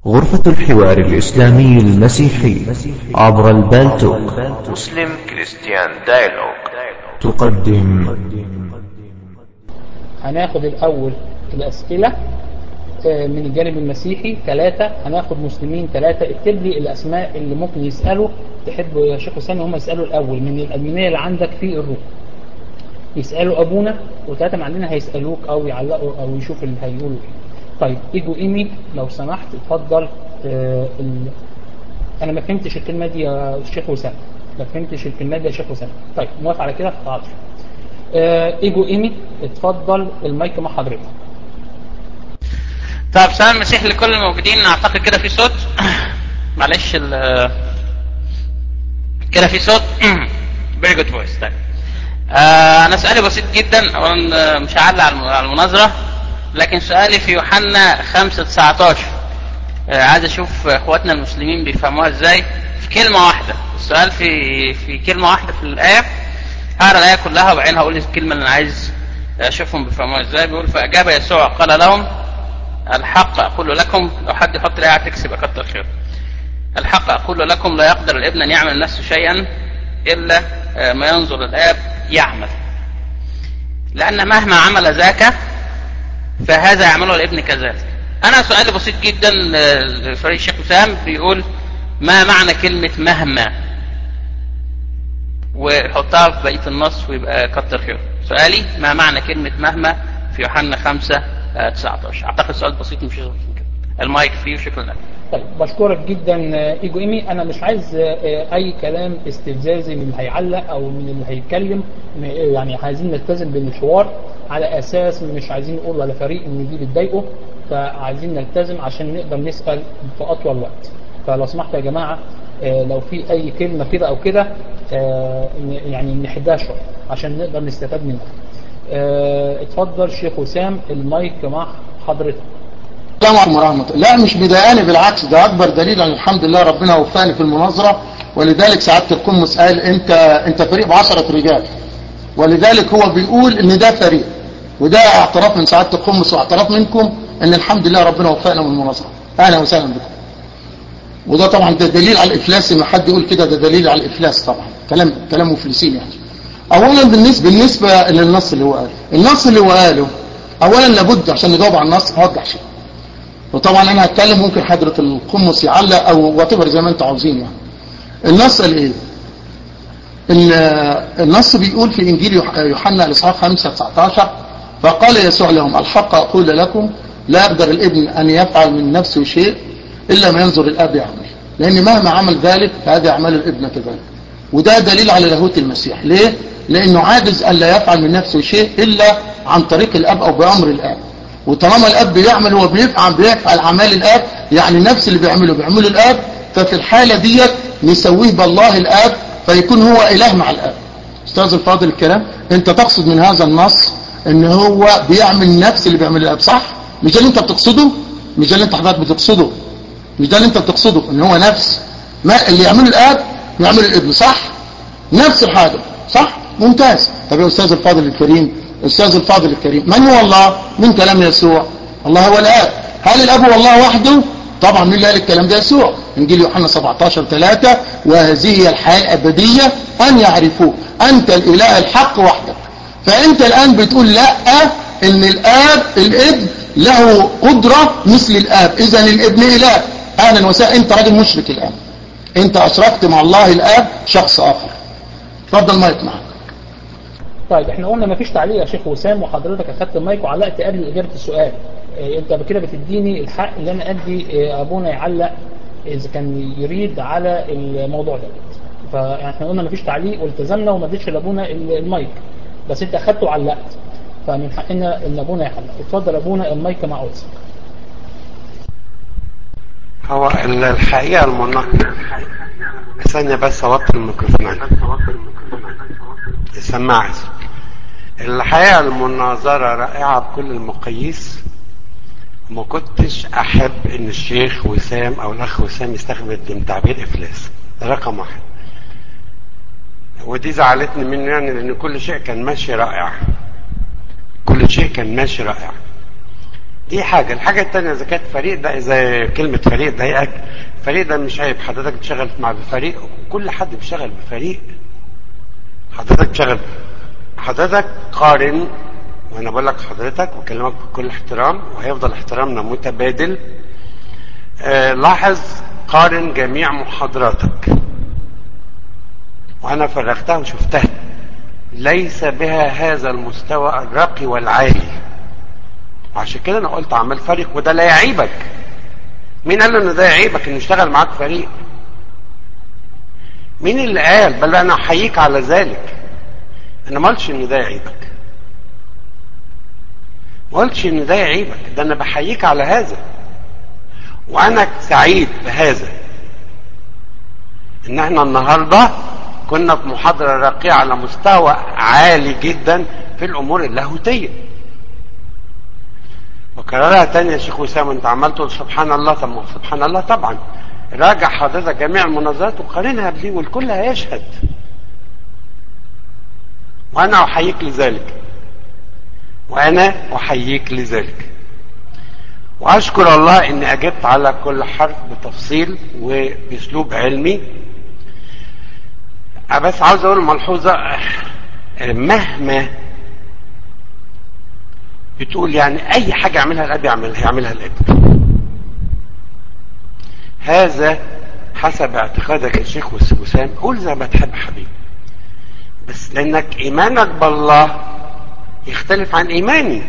غرفة الحوار الإسلامي المسيحي عبر البالتوك مسلم كريستيان دايلوج تقدم هناخد الأول الأسئلة آه، من الجانب المسيحي ثلاثة هناخد مسلمين ثلاثة اكتب لي الأسماء اللي ممكن يسألوا تحب يا شيخ حسام هم يسألوا الأول من الأدمينية اللي عندك في الروح يسألوا أبونا وثلاثة من عندنا هيسألوك أو يعلقوا أو يشوفوا اللي هيقولوا إيه طيب إيجو إيمي لو سمحت اتفضل آه، ال... أنا ما فهمتش الكلمة دي يا شيخ وسام ما فهمتش الكلمة دي يا شيخ وسام طيب موافق على كده حاضر آه، إيجو إيمي اتفضل المايك مع حضرتك طيب سلام المسيح لكل الموجودين اعتقد كده في صوت معلش ال كده في صوت فيري جود فويس طيب آه انا سؤالي بسيط جدا اولا آه، مش هعلق على الم- على المناظره لكن سؤالي في يوحنا 5 19 آه عايز اشوف اخواتنا المسلمين بيفهموها ازاي في كلمه واحده السؤال في في كلمه واحده في الايه هقرا الايه كلها وبعدين هقول الكلمه اللي انا عايز اشوفهم بيفهموها ازاي بيقول فاجاب يسوع قال لهم الحق أقول لكم لو حد يحط الآية على التكست يبقى كتر خير الحق أقول لكم لا يقدر الابن أن يعمل نفسه شيئا إلا آه، ما ينظر الآب يعمل لأن مهما عمل ذاك فهذا يعمله الابن كذلك أنا سؤالي بسيط جدا آه، لفريق الشيخ وسام بيقول ما معنى كلمة مهما وحطها في بقية النص ويبقى كتر خير سؤالي ما معنى كلمة مهما في يوحنا 5 آه، 19 أعتقد سؤال بسيط مش أكتر من كده المايك فيه وشكرا لك طيب بشكرك جدا آه، ايجو ايمي انا مش عايز آه، آه، اي كلام استفزازي من اللي هيعلق او من اللي هيتكلم م- يعني عايزين نلتزم بالحوار على اساس مش عايزين نقول على فريق ان دي بتضايقه فعايزين نلتزم عشان نقدر نسال في اطول وقت فلو سمحتوا يا جماعه آه، لو في اي كلمه كده او كده آه، ن- يعني نحدها شويه عشان نقدر نستفاد منها آه، اتفضل شيخ وسام المايك مع حضرتك السلام عليكم ورحمة الله لا مش مضايقاني بالعكس ده أكبر دليل أن الحمد لله ربنا وفقني في المناظرة ولذلك سعادة القمص قال أنت أنت فريق بعشرة رجال ولذلك هو بيقول إن ده فريق وده اعتراف من سعادة القمص واعتراف منكم أن الحمد لله ربنا وفقنا من المناظرة أهلا وسهلا بكم وده طبعا ده دليل على الإفلاس إن حد يقول كده ده دليل على الإفلاس طبعا كلام كلام مفلسين يعني أولا بالنسبة بالنسبة للنص اللي هو قاله النص اللي هو قاله أولا لابد عشان نجاوب على النص أوضح شيء وطبعا انا هتكلم ممكن حضرة القمص يعلق او واتبر زي ما انتوا عاوزين يعني النص قال ايه ال- النص بيقول في انجيل يوح- يوحنا الاصحاح 5 19 فقال يسوع لهم الحق اقول لكم لا يقدر الابن ان يفعل من نفسه شيء الا ما ينظر الاب يعمل لان مهما عمل ذلك فهذا يعمل الابن كذلك وده دليل على لاهوت المسيح ليه لانه عاجز ان لا يفعل من نفسه شيء الا عن طريق الاب او بامر الاب وطالما الاب بيعمل هو بيفعل بيفعل اعمال الاب يعني نفس اللي بيعمله بيعمله الاب ففي الحاله ديت نسويه بالله الاب فيكون هو اله مع الاب استاذ الفاضل الكلام انت تقصد من هذا النص ان هو بيعمل نفس اللي بيعمله الاب صح مش ده اللي انت بتقصده مش ده اللي انت حضرتك بتقصده مش ده اللي انت بتقصده ان هو نفس ما اللي يعمله الاب يعمله الابن صح نفس الحاجة صح ممتاز طب يا أستاذ الفاضل الكريم أستاذ الفاضل الكريم من هو الله من كلام يسوع الله هو الآب هل الأب هو الله وحده طبعا مين اللي قال الكلام ده يسوع انجيل يوحنا 17 3 وهذه هي الحياة الأبدية أن يعرفوه أنت الإله الحق وحدك فأنت الآن بتقول لا إن الآب الابن له قدرة مثل الآب إذا الابن إله أهلا وسهلا أنت راجل مشرك الآن أنت أشركت مع الله الآب شخص آخر اتفضل مايك معك طيب احنا قلنا مفيش تعليق يا شيخ وسام وحضرتك اخدت المايك وعلقت قبل اجابه السؤال اه انت كده بتديني الحق ان انا ادي اه ابونا يعلق اذا كان يريد على الموضوع ده فاحنا قلنا مفيش تعليق والتزمنا وما اديتش لابونا ال- المايك بس انت اخدته وعلقت فمن حقنا ان ابونا يعلق اتفضل ابونا المايك مع قدسك هو ال- الحقيقة المناظرة ثانية بس أوطي الميكروفون السماعة آسف. الحقيقة المناظرة رائعة بكل المقاييس ما كنتش أحب إن الشيخ وسام أو الأخ وسام يستخدم تعبير إفلاس ده رقم واحد ودي زعلتني منه يعني لأن كل شيء كان ماشي رائع كل شيء كان ماشي رائع دي حاجة الحاجة التانية إذا كانت فريق ده إذا كلمة فريق ضايقك فريق ده مش عيب حضرتك بتشتغل مع بفريق كل حد بيشتغل بفريق حضرتك بتشتغل حضرتك قارن وانا بقول لك حضرتك بكلمك بكل احترام وهيفضل احترامنا متبادل آه لاحظ قارن جميع محاضراتك وانا فرغتها وشفتها ليس بها هذا المستوى الراقي والعالي وعشان كده انا قلت اعمل فريق وده لا يعيبك مين قال ان ده يعيبك ان يشتغل معاك فريق مين اللي قال بل انا احييك على ذلك انا ما قلتش ان ده يعيبك ما قلتش ان ده يعيبك ده انا بحييك على هذا وانا سعيد بهذا ان احنا النهارده كنا في محاضره راقيه على مستوى عالي جدا في الامور اللاهوتيه وكررها تاني يا شيخ وسام انت عمال تقول سبحان الله طب ما هو سبحان الله طبعا راجع حضرتك جميع المناظرات وقارنها بدي والكل هيشهد وانا احييك لذلك وانا احييك لذلك واشكر الله اني اجبت على كل حرف بتفصيل وباسلوب علمي بس عاوز اقول ملحوظه مهما بتقول يعني اي حاجه يعملها الاب يعملها يعملها الابن هذا حسب اعتقادك يا شيخ وسام قول زي ما تحب حبيبي بس لانك ايمانك بالله يختلف عن ايماني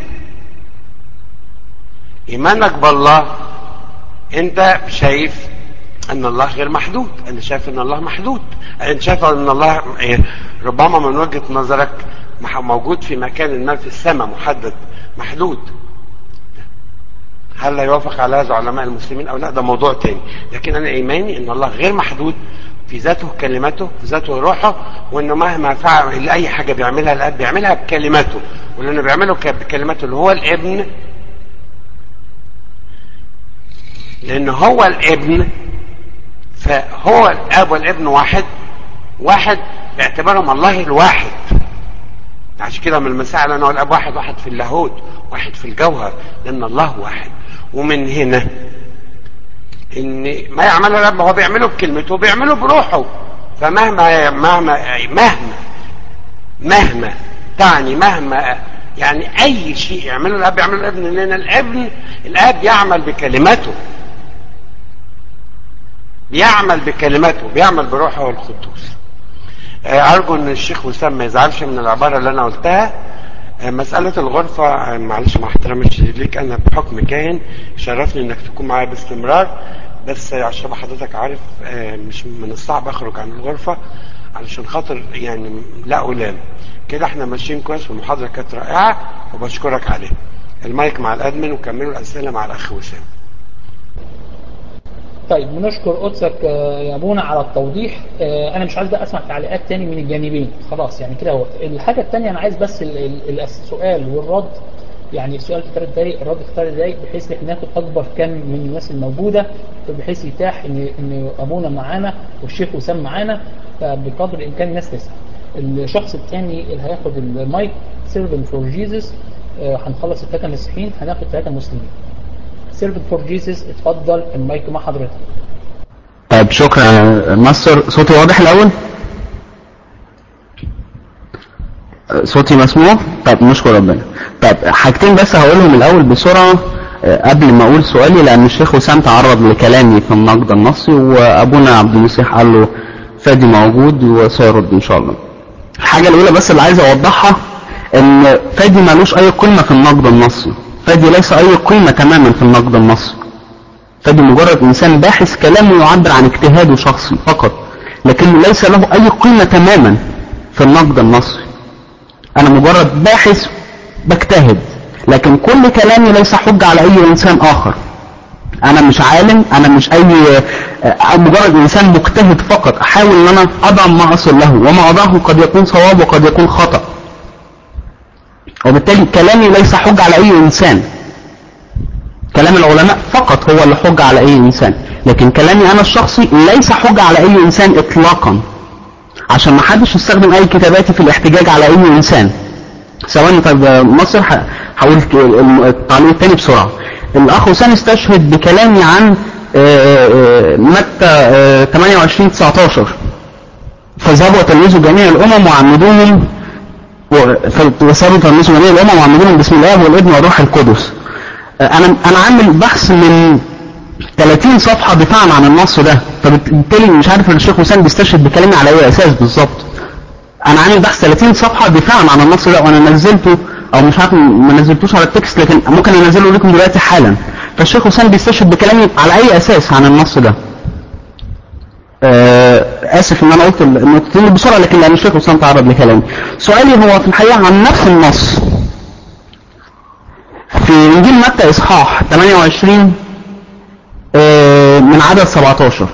ايمانك بالله انت شايف ان الله غير محدود انا شايف ان الله محدود انت شايف ان الله ربما من وجهه نظرك موجود في مكان ما في السماء محدد محدود هل لا يوافق على هذا علماء المسلمين او لا ده موضوع تاني لكن انا ايماني ان الله غير محدود في ذاته كلمته في ذاته روحه وانه مهما فعل اي حاجه بيعملها الاب بيعملها بكلماته ولانه بيعمله بكلماته اللي هو الابن لان هو الابن فهو الاب والابن واحد واحد باعتبارهم الله الواحد عشان كده من المسائل انا والاب واحد واحد في اللاهوت واحد في الجوهر لان الله واحد ومن هنا ان ما يعمله الاب هو بيعمله بكلمته وبيعمله بروحه فمهما مهما مهما مهما تعني مهما يعني اي شيء يعمله الاب يعمله الابن لان الابن الاب يعمل بكلمته بيعمل بكلمته بيعمل بروحه القدوس ارجو ان الشيخ وسام ما يزعلش من العباره اللي انا قلتها مسألة الغرفة معلش مع احترامي الشديد ليك أنا بحكم كاهن شرفني إنك تكون معايا باستمرار بس عشان حضرتك عارف مش من الصعب أخرج عن الغرفة علشان خاطر يعني لا ألام كده احنا ماشيين كويس والمحاضرة كانت رائعة وبشكرك عليها المايك مع الأدمن وكملوا الأسئلة مع الأخ وسام طيب بنشكر قدسك يا ابونا على التوضيح انا مش عايز بقى اسمع تعليقات تاني من الجانبين خلاص يعني كده هو الحاجه الثانيه انا عايز بس ال ال السؤال والرد يعني السؤال في ثلاث دقايق الرد في ثلاث دقايق بحيث ان ناخد اكبر كم من الناس الموجوده بحيث يتاح ان ان ابونا معانا والشيخ وسام معانا فبقدر الامكان الناس تسال الشخص الثاني اللي هياخد المايك سيرفن فور جيسس هنخلص الثلاثه مسيحيين هناخد ثلاثه مسلمين سيرفنت فور جيسس اتفضل المايك مع حضرتك طيب شكرا ماستر صوتي واضح الاول صوتي مسموع طب نشكر ربنا طب حاجتين بس هقولهم الاول بسرعه قبل ما اقول سؤالي لان الشيخ وسام تعرض لكلامي في النقد النصي وابونا عبد المسيح قال له فادي موجود وسيرد ان شاء الله الحاجه الاولى بس اللي عايز اوضحها ان فادي ملوش اي قيمه في النقد النصي فادي ليس اي قيمة تماما في النقد النصي فادي مجرد انسان باحث كلامه يعبر عن اجتهاده شخصي فقط لكنه ليس له اي قيمة تماما في النقد النصي انا مجرد باحث بجتهد لكن كل كلامي ليس حجة على اي انسان اخر انا مش عالم انا مش اي مجرد انسان مجتهد فقط احاول ان انا اضع ما اصل له وما اضعه قد يكون صواب وقد يكون خطأ وبالتالي كلامي ليس حجة على أي إنسان كلام العلماء فقط هو اللي حجة على أي إنسان لكن كلامي أنا الشخصي ليس حجة على أي إنسان إطلاقا عشان ما حدش يستخدم أي كتاباتي في الاحتجاج على أي إنسان ثواني طيب آه، مصر ه- هقول ك- الم- التعليق الثاني بسرعة الأخ حسام استشهد بكلامي عن آه، آه، متى آه، 28 19 فذهبوا وتلمذوا جميع الأمم وعمدوهم وسابوا تلمذوا جميع الأمم وعمدوهم باسم الآب والابن والروح القدس آه، أنا أنا عامل بحث من 30 صفحة دفاعا عن النص ده فبالتالي مش عارف الشيخ حسام بيستشهد بكلامي على اي اساس بالظبط انا عامل بحث 30 صفحة دفاعا عن النص ده وانا نزلته او مش عارف ما نزلتوش على التكست لكن ممكن انزله لكم دلوقتي حالا فالشيخ حسام بيستشهد بكلامي على اي اساس عن النص ده آه اسف ان انا قلت النقطتين بسرعه لكن لان الشيخ حسام تعرض لكلامي سؤالي هو في الحقيقه عن نفس النص في انجيل متى اصحاح 28 آه، من عدد 17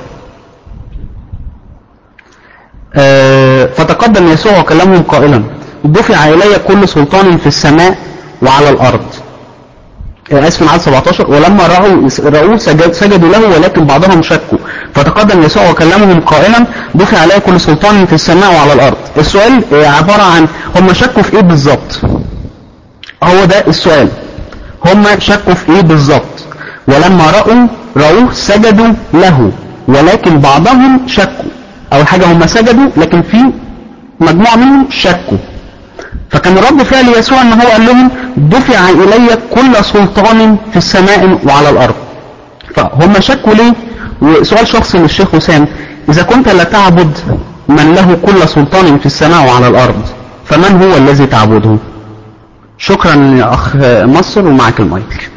آه، فتقدم يسوع وكلمهم قائلا دفع إلي كل سلطان في السماء وعلى الأرض آه، آسف من عدد 17 ولما رأوا رأوه سجد سجدوا له ولكن بعضهم شكوا فتقدم يسوع وكلمهم قائلا دفع إلي كل سلطان في السماء وعلى الأرض السؤال آه، عبارة عن هم شكوا في إيه بالظبط هو ده السؤال هم شكوا في إيه بالظبط ولما رأوا رأوه سجدوا له ولكن بعضهم شكوا أول حاجة هم سجدوا لكن في مجموعة منهم شكوا فكان رد فعل يسوع ان هو قال لهم دفع الي كل سلطان في السماء وعلى الارض فهم شكوا ليه وسؤال شخصي للشيخ وسام اذا كنت لا تعبد من له كل سلطان في السماء وعلى الارض فمن هو الذي تعبده شكرا يا اخ مصر ومعك المايك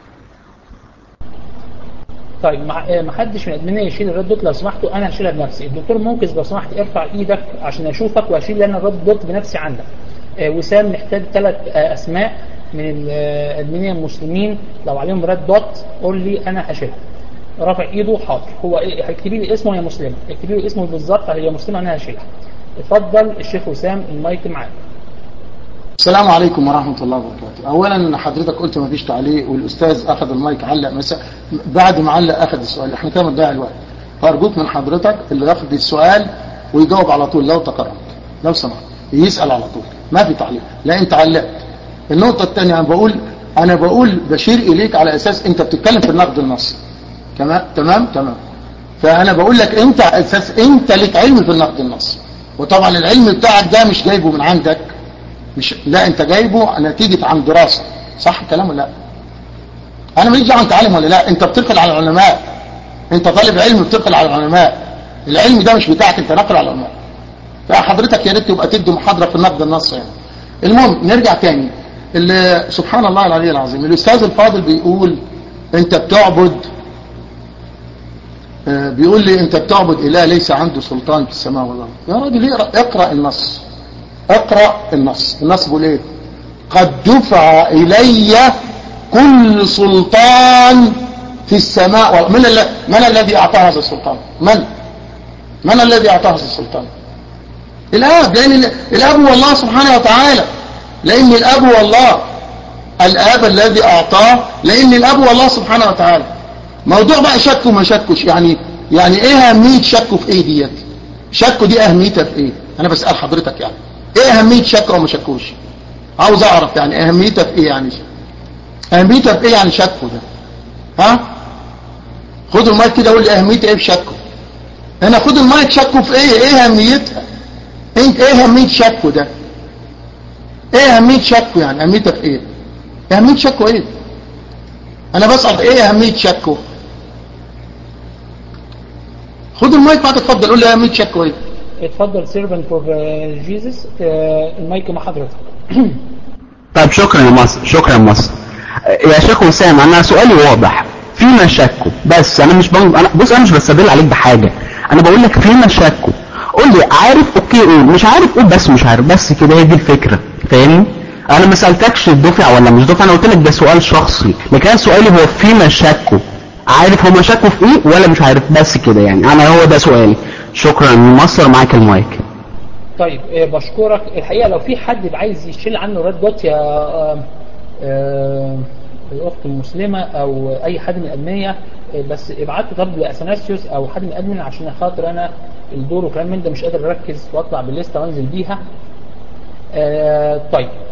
طيب ما آه، ما حدش من الادمنه يشيل الريد دوت لو سمحتوا انا هشيلها بنفسي الدكتور منقذ لو سمحت ارفع ايدك عشان اشوفك واشيل انا الريد دوت بنفسي عندك آه، وسام محتاج ثلاث اسماء من الادمنه المسلمين لو عليهم ريد دوت قول لي انا هشيلها رافع ايده حاضر هو إيه- اكتبي لي اسمه يا مسلمه اكتبي لي اسمه بالظبط هي مسلمه انا هشيلها اتفضل الشيخ وسام المايك معاك السلام عليكم ورحمة الله وبركاته أولا حضرتك قلت ما فيش تعليق والأستاذ أخذ المايك علق مساء بعد ما علق أخذ السؤال احنا كده بنضيع الوقت فأرجوك من حضرتك اللي ياخد السؤال ويجاوب على طول لو تكرمت لو سمحت يسأل على طول ما في تعليق لا أنت علقت النقطة الثانية أنا بقول أنا بقول بشير إليك على أساس أنت بتتكلم في النقد النصي تمام تمام تمام فأنا بقول لك أنت على أساس أنت لك علم في النقد النصي وطبعا العلم بتاعك ده مش جايبه من عندك مش لا انت جايبه نتيجة عن دراسة صح الكلام ولا لا انا ماليش دعوه انت عالم ولا لا انت بتنقل على العلماء انت طالب علم بتنقل على العلماء العلم ده مش بتاعك انت نقل على العلماء فحضرتك يا ريت تبقى تدي محاضرة في النقد النص يعني المهم نرجع تاني اللي سبحان الله العلي العظيم الاستاذ الفاضل بيقول انت بتعبد آه، بيقول لي انت بتعبد اله ليس عنده سلطان في السماء والارض يا راجل اقرا اقرا النص اقرا النص النص بيقول ايه قد دفع الي كل سلطان في السماء والارض من, الل- من الذي اعطاه هذا السلطان من من الذي اعطاه هذا السلطان الاب لان ال- الاب هو الله سبحانه وتعالى لان الاب هو الله الاب الذي اعطاه لان الاب هو الله سبحانه وتعالى موضوع بقى شك وما شكش يعني يعني ايه اهميه شكه في ايه ديت شكه دي اهميتها في ايه انا بسال حضرتك يعني ايه اهميه شكه وما شكوش عاوز اعرف يعني اهميتها في ايه يعني اهميتها في ايه يعني شكه ده ها خد المايك كده قول لي اهميتها ايه في شكه انا خد المايك شكه في ايه ايه اهميتها انت ايه اهميه شكه ده ايه اهميه شكه يعني اهميتها في ايه اهميه شكه ايه انا بسأل ايه اهمية شكه خد المايك بعد اتفضل قول لي اهمية شكه ايه اتفضل سيرفنت فور جيسس المايك مع حضرتك طيب شكرا يا مصر شكرا يا مصر يا شيخ وسام انا سؤالي واضح فيما شكوا بس انا مش بقول انا بص انا مش بستدل عليك بحاجه انا بقول لك فيما شكوا قول لي عارف اوكي قول مش عارف قول بس مش عارف بس كده هي دي الفكره فاهمني انا ما سالتكش دفع ولا مش دفع انا قلت لك ده سؤال شخصي لكن أنا سؤالي هو فيما شكوا عارف هما شكوا في ايه ولا مش عارف بس كده يعني انا هو ده سؤالي شكرا مصر معاك المايك طيب آه، بشكرك الحقيقة لو في حد عايز يشيل عنه ريد دوت يا آه، آه، الأخت المسلمة أو أي حد من الأدمية آه، بس ابعته طب لأثناسيوس أو حد من الأدمن عشان خاطر أنا الدور وكلام من ده مش قادر أركز وأطلع بالليستة وأنزل بيها آه، طيب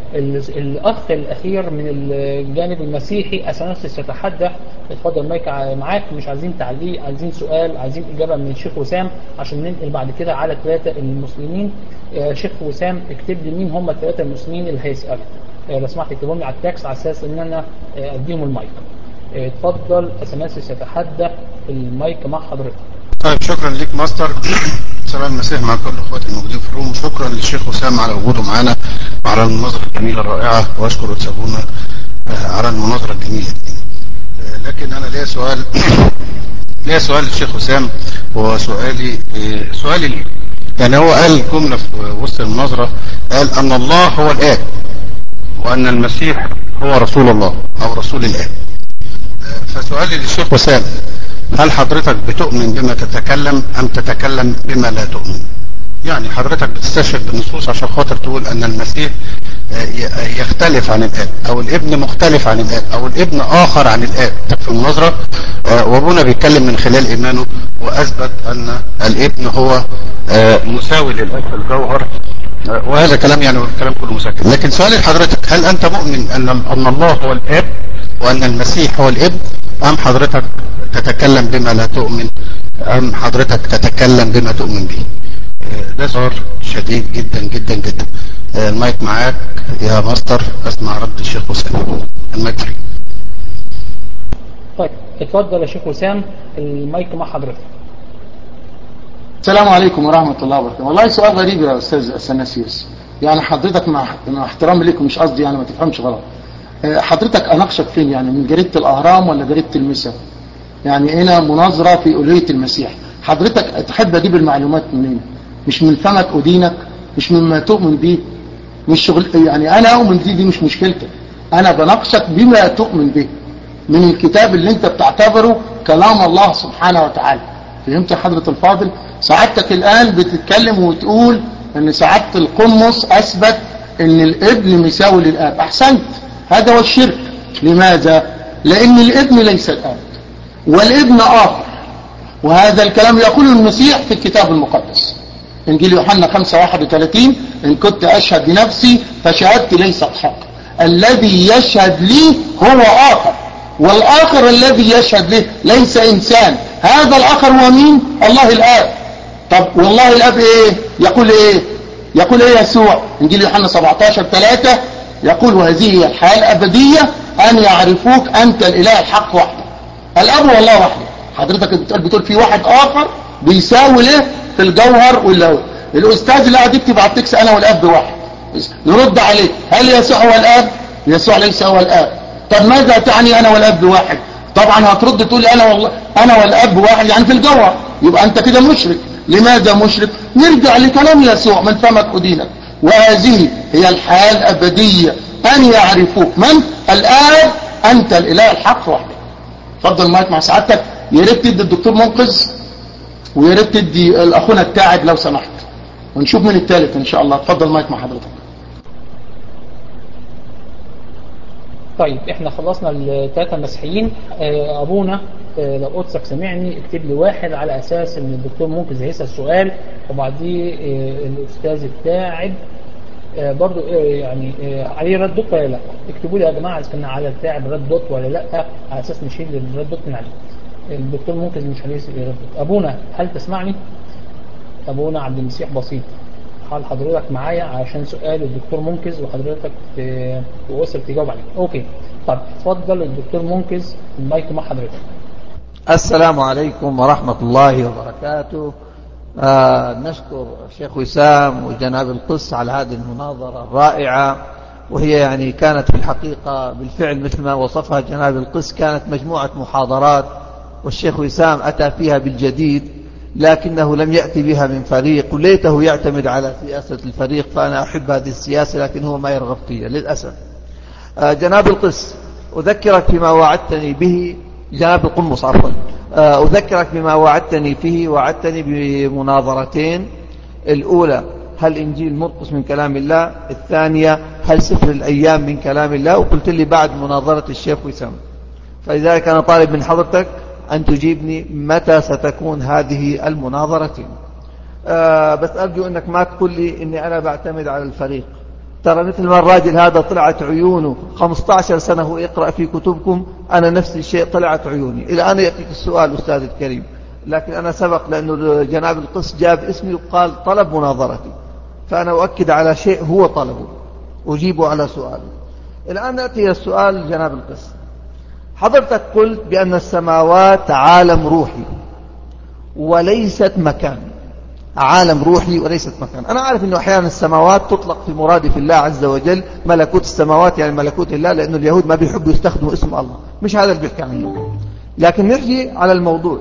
ال- الأخ الأخير من الجانب المسيحي أثناسيوس يتحدى اتفضل مايك ع- معاك مش عايزين تعليق عايزين سؤال عايزين إجابة من الشيخ وسام عشان ننقل بعد كده على ثلاثة المسلمين آه، شيخ وسام اكتب لي مين هم الثلاثة المسلمين اللي هيسألوا آه، لو سمحت اكتبهم لي على التاكس على أساس إن أنا آه، أديهم المايك آه، اتفضل أثناسيوس يتحدى المايك مع حضرتك طيب شكرا ليك ماستر سلام المسيح مع كل اخواتي الموجودين في الروم شكرا للشيخ وسام على وجوده معانا وعلى المناظره الجميله الرائعه واشكر وتسابونا على المناظره الجميله دي آه، لكن انا ليا سؤال ليا سؤال للشيخ وسام هو سؤالي آه، سؤالي ليه يعني هو قال جمله في وسط المناظره قال ان الله هو الاب وان المسيح هو رسول الله او رسول الاب فسؤالي للشيخ وسام هل حضرتك بتؤمن بما تتكلم أم تتكلم بما لا تؤمن يعني حضرتك بتستشهد بالنصوص عشان خاطر تقول أن المسيح آه، ي- يختلف عن الآب أو الابن مختلف عن الآب أو الابن آخر عن الآب في المناظرة آه، وابونا بيتكلم من خلال إيمانه وأثبت أن الابن هو آه، مساوي للآب في الجوهر آه، وهذا كلام يعني الكلام كله مسكن لكن سؤالي لحضرتك هل أنت مؤمن أن أن الله هو الآب وأن المسيح هو الابن أم حضرتك تتكلم بما لا تؤمن أم حضرتك تتكلم بما تؤمن به آه، ده سؤال شديد جدا جدا جدا آه، المايك معاك يا ماستر اسمع رد الشيخ وسام المايك فري طيب اتفضل يا شيخ وسام المايك مع حضرتك السلام عليكم ورحمة الله وبركاته والله سؤال غريب يا أستاذ أثناسيوس يعني حضرتك مع مع احترامي ليك مش قصدي يعني ما تفهمش غلط آه، حضرتك أناقشك فين يعني من جريدة الأهرام ولا جريدة المسا يعني هنا مناظرة في ألوهية المسيح حضرتك تحب أجيب المعلومات منين مش من فمك أدينك مش مما تؤمن به مش شغل يعني أنا أؤمن دي دي مش مشكلتك أنا بناقشك بما تؤمن به من الكتاب اللي انت بتعتبره كلام الله سبحانه وتعالى فهمت يا حضرة الفاضل سعادتك الآن بتتكلم وتقول ان سعادة القمص أثبت ان الابن مساوي للآب أحسنت هذا هو الشرك لماذا لأن الابن ليس الآب والابن آخر وهذا الكلام يقوله المسيح في الكتاب المقدس انجيل يوحنا 5 31 ان كنت اشهد لنفسي فشهادتي ليست حق الذي يشهد لي هو اخر والاخر الذي يشهد له ليس انسان هذا الاخر هو مين الله الاب طب والله الاب ايه يقول ايه يقول ايه يسوع انجيل يوحنا 17 3 يقول وهذه هي الحياه الابديه ان يعرفوك انت الاله الحق وحده الاب والله وحده حضرتك بتقول بتقول في واحد اخر بيساوي له في الجوهر ولا هو الاستاذ اللي قاعد يكتب على التكس انا والاب واحد نرد عليه هل يسوع هو الاب يسوع ليس هو الاب طب ماذا تعني انا والاب واحد طبعا هترد تقول لي انا والله انا والاب واحد يعني في الجوهر يبقى انت كده مشرك لماذا مشرك نرجع لكلام يسوع من فمك ادينك وهذه هي الحياه الابديه ان يعرفوك من الاب انت الاله الحق وحدك اتفضل مايك مع سعادتك يا ريت تدي الدكتور منقذ ويا ريت تدي الاخونا التاعب لو سمحت ونشوف من الثالث ان شاء الله اتفضل مايك مع حضرتك طيب احنا خلصنا الثلاثة المسيحيين آه، ابونا آه، لو قدسك سمعني اكتب لي واحد على اساس ان الدكتور منقذ هيسأل سؤال وبعديه آه، الاستاذ التاعب آه، برضو آه، يعني آه، عليه رد دوت ولا لا اكتبوا لي يا جماعه اذا كان على التاعب رد دوت ولا لا على اساس نشيل الرد دوت من عليه الدكتور منقذ مش هيسأل رد دوت ابونا هل تسمعني ابونا عبد المسيح بسيط حال حضرتك معايا عشان سؤال الدكتور منقذ وحضرتك ت- وصل تجاوب عليه اوكي طب اتفضل الدكتور منقذ المايك مع حضرتك السلام عليكم ورحمة الله وبركاته آه نشكر الشيخ وسام وجناب القس على هذه المناظرة الرائعة وهي يعني كانت في الحقيقة بالفعل مثل ما وصفها جناب القس كانت مجموعة محاضرات والشيخ وسام أتى فيها بالجديد لكنه لم يأتي بها من فريق وليته يعتمد على سياسة الفريق فأنا أحب هذه السياسة لكن هو ما يرغب فيها للأسف آه جناب القس أذكرك فيما وعدتني به جناب القمص عفوا آه، أذكرك بما وعدتني فيه وعدتني بمناظرتين الأولى هل إنجيل مرقس من كلام الله الثانية هل سفر الأيام من كلام الله وقلت لي بعد مناظرة الشيخ وسام فلذلك أنا طالب من حضرتك أن تجيبني متى ستكون هذه المناظرتين آه بس أرجو أنك ما تقول لي أني أنا بعتمد على الفريق ترى مثل ما الراجل هذا طلعت عيونه 15 سنة هو يقرأ في كتبكم أنا نفس الشيء طلعت عيوني الآن يأتيك السؤال أستاذ الكريم لكن أنا سبق لأنه جناب القس جاب اسمي وقال طلب مناظرتي فأنا أؤكد على شيء هو طلبه أجيب على سؤاله الآن نأتي إلى السؤال جناب القس حضرتك قلت بأن السماوات عالم روحي وليست مكان عالم روحي وليست مكان أنا أعرف أنه أحيانا السماوات تطلق في مرادف الله عز وجل ملكوت السماوات يعني ملكوت الله لأنه اليهود ما بيحبوا يستخدموا اسم الله مش هذا اللي بيحكي عنه لكن نحكي على الموضوع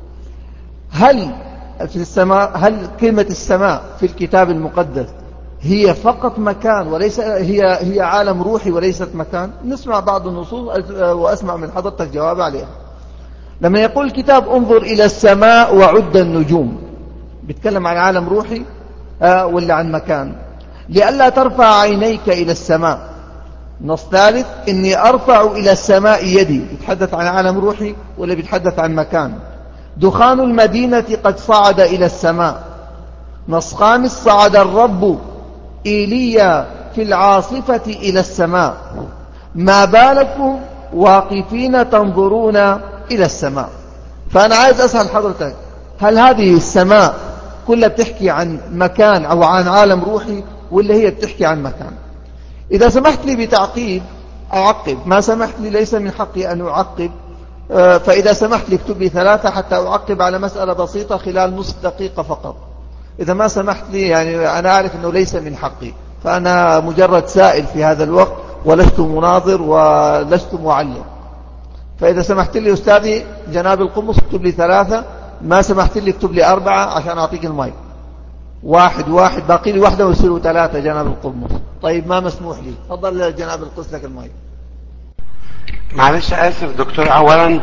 هل في السماء هل كلمة السماء في الكتاب المقدس هي فقط مكان وليس هي هي عالم روحي وليست مكان نسمع بعض النصوص وأسمع من حضرتك جواب عليها لما يقول الكتاب انظر إلى السماء وعد النجوم بيتكلم عن عالم روحي آه ولا عن مكان لئلا ترفع عينيك إلى السماء نص ثالث إني أرفع إلى السماء يدي بيتحدث عن عالم روحي ولا بيتحدث عن مكان دخان المدينة قد صعد إلى السماء نص خامس صعد الرب إيليا في العاصفة إلى السماء ما بالكم واقفين تنظرون إلى السماء فأنا عايز أسأل حضرتك هل هذه السماء كلها بتحكي عن مكان أو عن عالم روحي ولا هي بتحكي عن مكان إذا سمحت لي بتعقيب أعقب ما سمحت لي ليس من حقي أن أعقب آه، فإذا سمحت لي اكتب لي ثلاثة حتى أعقب على مسألة بسيطة خلال نصف دقيقة فقط إذا ما سمحت لي يعني أنا أعرف أنه ليس من حقي فأنا مجرد سائل في هذا الوقت ولست مناظر ولست معلم فإذا سمحت لي أستاذي جناب القمص اكتب لي ثلاثة ما سمحت لي اكتب لي أربعة عشان أعطيك المايك واحد واحد باقي لي واحدة ويصيروا ثلاثة جناب القمص طيب ما مسموح لي تفضل جناب القس لك المايك معلش اسف دكتور اولا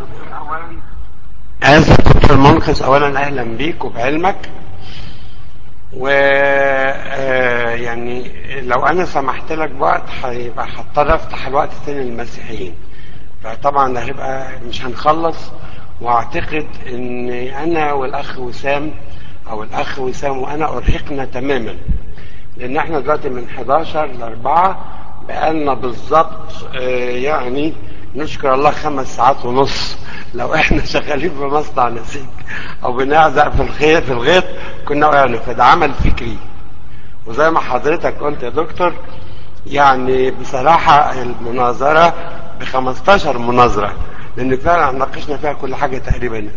اسف دكتور منقذ اولا اهلا بيك وبعلمك و آه، يعني لو انا سمحت لك بوقت هيبقى هضطر افتح الوقت تاني للمسيحيين فطبعا ده هيبقى مش هنخلص واعتقد ان انا والاخ وسام او الاخ وسام وانا ارهقنا تماما لان احنا دلوقتي من 11 ل 4 بقالنا بالظبط آه، يعني نشكر الله خمس ساعات ونص لو احنا شغالين في مصنع نسيج او بنعزق في الخيط في الغيط كنا وقعنا فده عمل فكري وزي ما حضرتك قلت يا دكتور يعني بصراحة المناظرة ب 15 مناظرة لان فعلا ناقشنا فيها كل حاجة تقريبا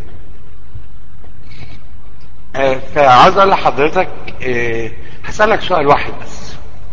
آه، فعاوز اقول لحضرتك آه، هسألك سؤال واحد بس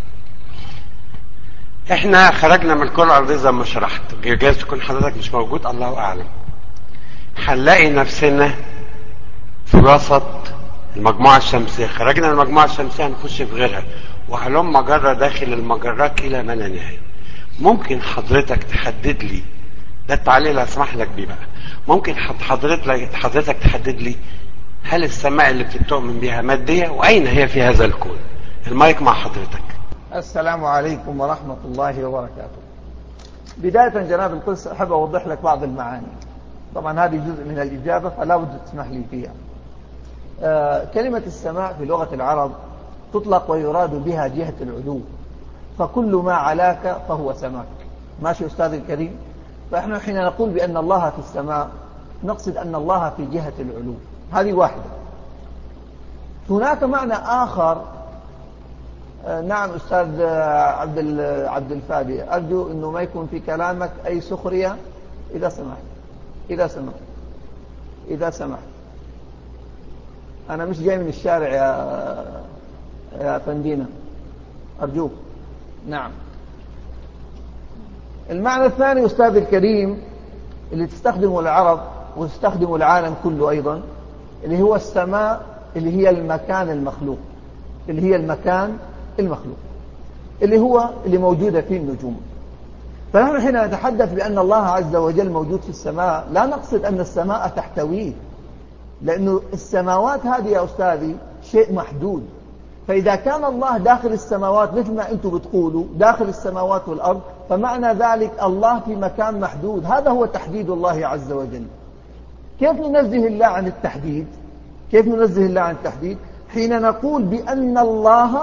احنا خرجنا من الكرة الارضية زي ما شرحت جايز تكون حضرتك مش موجود الله اعلم هنلاقي نفسنا في وسط المجموعة الشمسية خرجنا من المجموعة الشمسية هنخش في غيرها وهلم مجرة داخل المجرات إلى ما لا نهاية ممكن حضرتك تحدد لي ده التعليق اللي هسمح لك بيه بقى ممكن حضرتك حضرتك تحدد لي هل السماء اللي بتؤمن بها مادية وأين هي في هذا الكون المايك مع حضرتك السلام عليكم ورحمة الله وبركاته بداية جناب القدس أحب أوضح لك بعض المعاني طبعا هذه جزء من الإجابة فلا بد تسمح لي فيها آه كلمة السماء في لغة العرب تطلق ويراد بها جهة العلو فكل ما علاك فهو سماك ماشي أستاذ الكريم فإحنا حين نقول بأن الله في السماء نقصد أن الله في جهة العلو هذه واحدة هناك معنى آخر آه، نعم أستاذ عبد عبد الفادي أرجو أنه ما يكون في كلامك أي سخرية إذا سمحت إذا سمحت إذا سمحت أنا مش جاي من الشارع يا يا فندينا أرجوك نعم المعنى الثاني أستاذ الكريم اللي تستخدمه العرب وتستخدمه العالم كله أيضا اللي هو السماء اللي هي المكان المخلوق اللي هي المكان المخلوق اللي هو اللي موجودة فيه النجوم فنحن حين نتحدث بأن الله عز وجل موجود في السماء لا نقصد أن السماء تحتويه لأنه السماوات هذه يا أستاذي شيء محدود فإذا كان الله داخل السماوات مثل ما أنتم بتقولوا داخل السماوات والأرض فمعنى ذلك الله في مكان محدود هذا هو تحديد الله عز وجل كيف ننزه الله عن التحديد كيف ننزه الله عن التحديد حين نقول بأن الله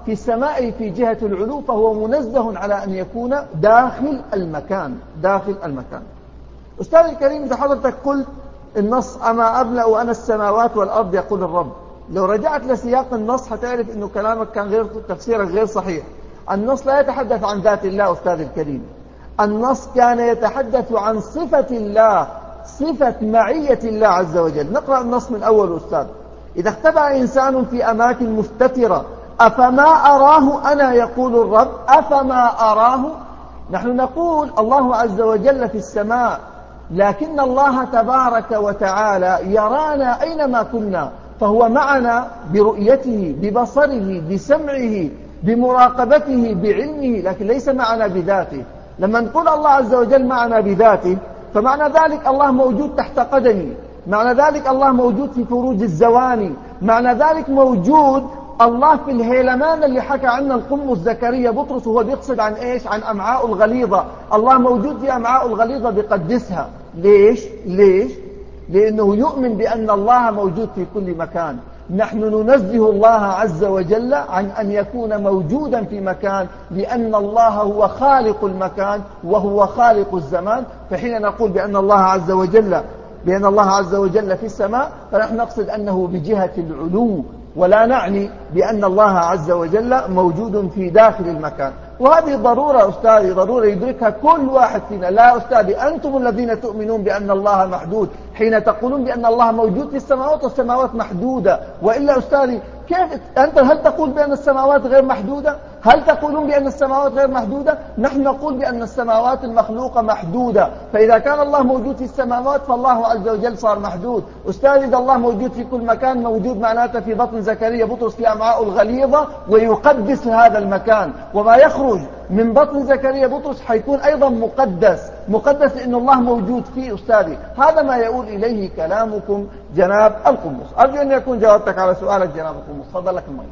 في السماء في جهة العلو فهو منزه على أن يكون داخل المكان داخل المكان أستاذ الكريم إذا حضرتك قلت النص أما أبلأ أنا السماوات والأرض يقول الرب لو رجعت لسياق النص هتعرف أنه كلامك كان غير تفسيرك غير صحيح النص لا يتحدث عن ذات الله أستاذ الكريم النص كان يتحدث عن صفة الله صفة معية الله عز وجل نقرأ النص من أول أستاذ إذا اختبأ إنسان في أماكن مستترة أفما أراه أنا يقول الرب أفما أراه نحن نقول الله عز وجل في السماء لكن الله تبارك وتعالى يرانا أينما كنا فهو معنا برؤيته ببصره بسمعه بمراقبته بعلمه لكن ليس معنا بذاته لما نقول الله عز وجل معنا بذاته فمعنى ذلك الله موجود تحت قدمي معنى ذلك الله موجود في فروج الزواني معنى ذلك موجود الله في الهيلمان اللي حكى عنه القمص زكريا بطرس وهو بيقصد عن ايش عن امعاء الغليظة الله موجود في امعاء الغليظة بيقدسها ليش ليش لانه يؤمن بان الله موجود في كل مكان نحن ننزه الله عز وجل عن أن يكون موجودا في مكان لأن الله هو خالق المكان وهو خالق الزمان فحين نقول بأن الله عز وجل بأن الله عز وجل في السماء فنحن نقصد أنه بجهة العلو ولا نعني بأن الله عز وجل موجود في داخل المكان وهذه ضرورة أستاذي ضرورة يدركها كل واحد فينا لا أستاذي أنتم الذين تؤمنون بأن الله محدود حين تقولون بأن الله موجود في السماوات والسماوات محدودة وإلا أستاذي كيف أنت هل تقول بأن السماوات غير محدودة هل تقولون بأن السماوات غير محدودة نحن نقول بأن السماوات المخلوقة محدودة فإذا كان الله موجود في السماوات فالله عز وجل صار محدود أستاذ إذا الله موجود في كل مكان موجود معناته في بطن زكريا بطرس في أمعاء الغليظة ويقدس هذا المكان وما يخرج من بطن زكريا بطرس حيكون أيضا مقدس مقدس لأن الله موجود فيه أستاذي هذا ما يقول إليه كلامكم جناب القمص أرجو أن يكون جاوبتك على سؤالك جناب القمص تفضل لك المايك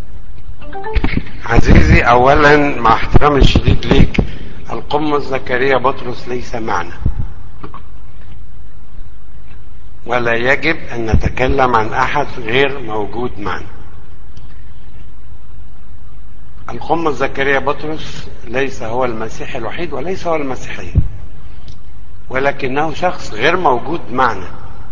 عزيزي اولا مع احترامي الشديد ليك القمص زكريا بطرس ليس معنا ولا يجب ان نتكلم عن احد غير موجود معنا القمص زكريا بطرس ليس هو المسيح الوحيد وليس هو المسيحية ولكنه شخص غير موجود معنا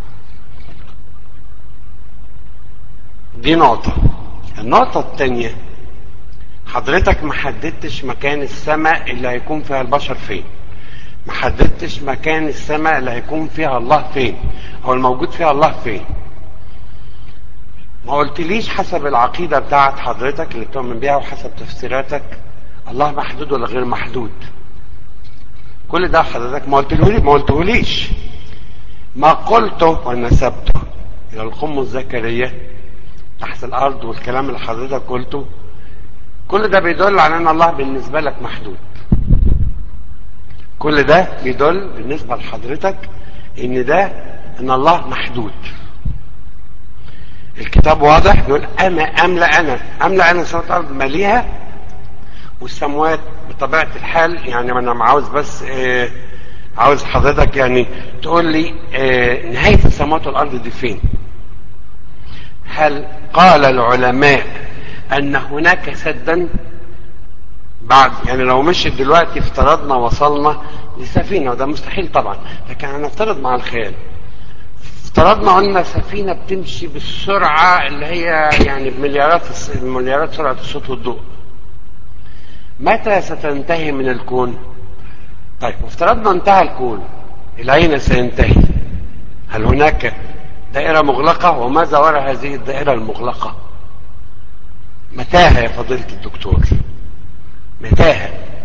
دي نقطة النقطة الثانية حضرتك ما حددتش مكان السماء اللي هيكون فيها البشر فين ما حددتش مكان السماء اللي هيكون فيها الله فين او الموجود فيها الله فين ما قلتليش حسب العقيدة بتاعت حضرتك اللي بتؤمن بيها وحسب تفسيراتك الله محدود ولا غير محدود كل ده حضرتك ما قلتلهولي ما قلتهوليش ما قلته ونسبته الى القمص زكريا تحت الارض والكلام اللي حضرتك قلته كل ده بيدل على ان الله بالنسبة لك محدود كل ده بيدل بالنسبة لحضرتك ان ده ان الله محدود الكتاب واضح بيقول اما املا انا املا انا سماوات الارض ماليها والسموات بطبيعه الحال يعني انا عاوز بس آه عاوز حضرتك يعني تقول لي آه نهايه السماوات والارض دي فين هل قال العلماء ان هناك سدا بعد يعني لو مشيت دلوقتي افترضنا وصلنا لسفينه وده مستحيل طبعا لكن هنفترض مع الخيال افترضنا قلنا سفينة بتمشي بالسرعة اللي هي يعني بمليارات مليارات سرعة الصوت والضوء متى ستنتهي من الكون طيب افترضنا انتهى الكون الى اين سينتهي هل هناك دائرة مغلقة وماذا وراء هذه الدائرة المغلقة متاهة يا فضيلة الدكتور متاهة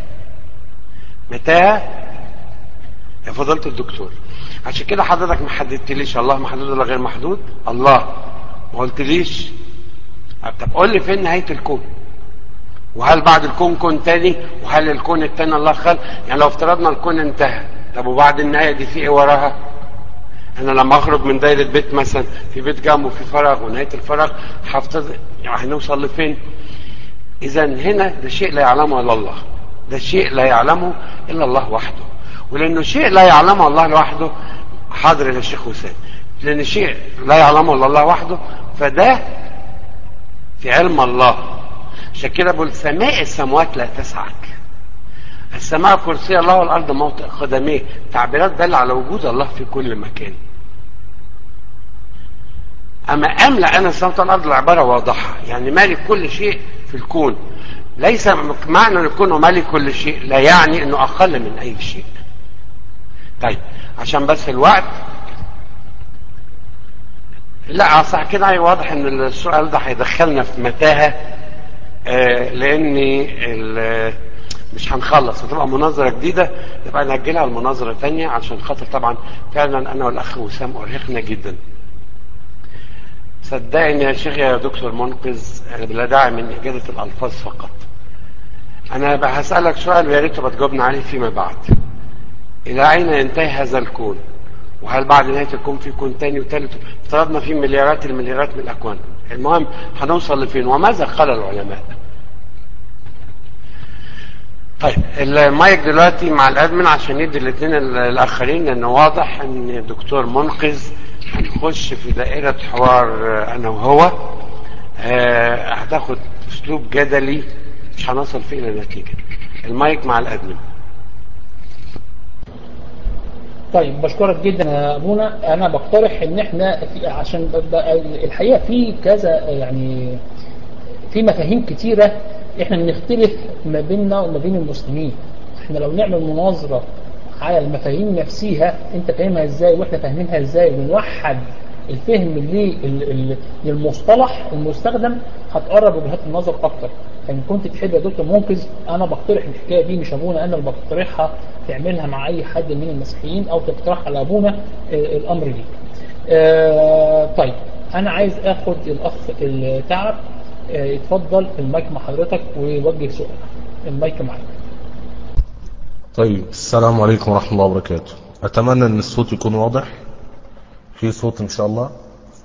متاهة يا فضيلة الدكتور عشان كده حضرتك ما حددتليش الله محدود ولا غير محدود الله ما قلتليش طب قول لي فين نهايه الكون وهل بعد الكون كون تاني وهل الكون التاني الله خلق يعني لو افترضنا الكون انتهى طب وبعد النهايه دي في ايه وراها انا لما اخرج من دايره بيت مثلا في بيت جنبه في فراغ ونهايه الفراغ هفترض يعني هنوصل لفين اذا هنا ده شيء لا يعلمه الا الله ده شيء لا يعلمه الا الله وحده ولانه شيء لا يعلمه الله لوحده حاضر يا شيخ وسام لان شيء لا يعلمه الا الله وحده فده في علم الله عشان كده بقول سماء السماوات لا تسعك السماء كرسي الله والارض موطئ قدميه تعبيرات دل على وجود الله في كل مكان اما املا انا السماوات والارض العباره واضحه يعني مالك كل شيء في الكون ليس معنى ان يكون مالك كل شيء لا يعني انه اقل من اي شيء طيب عشان بس الوقت لا صح كده واضح ان السؤال ده هيدخلنا في متاهه آه لان مش هنخلص هتبقى مناظره جديده يبقى ناجلها لمناظره ثانيه عشان خاطر طبعا فعلا انا والاخ وسام ارهقنا جدا صدقني يا شيخ يا دكتور منقذ بلا داعي من اجابه الالفاظ فقط انا هسالك سؤال ويا ريت تبقى تجاوبنا عليه فيما بعد الى اين ينتهي هذا الكون وهل بعد نهايه الكون في كون تاني وتالت افترضنا فيه مليارات المليارات من الاكوان المهم هنوصل لفين وماذا قال العلماء طيب المايك دلوقتي مع الادمن عشان يدي الاثنين الاخرين لان واضح ان الدكتور منقذ هنخش في دائرة حوار انا وهو آه هتاخد اسلوب جدلي مش هنصل فيه الى نتيجة المايك مع الادمن طيب بشكرك جدا يا ابونا انا بقترح ان احنا في عشان الحقيقه في كذا يعني في مفاهيم كتيره احنا بنختلف ما بيننا وما بين المسلمين احنا لو نعمل مناظره على المفاهيم نفسها انت فاهمها ازاي واحنا فاهمينها ازاي ونوحد الفهم للمصطلح المستخدم هتقرب وجهات النظر اكتر فان كنت تحب يا دكتور منقذ انا بقترح الحكايه دي مش ابونا انا اللي بقترحها تعملها مع اي حد من المسيحيين او تقترحها على ابونا الامر ليك. آه طيب انا عايز اخد الاخ التعب آه يتفضل المايك مع حضرتك ويوجه سؤال المايك معاك. طيب السلام عليكم ورحمه الله وبركاته. اتمنى ان الصوت يكون واضح. في صوت ان شاء الله.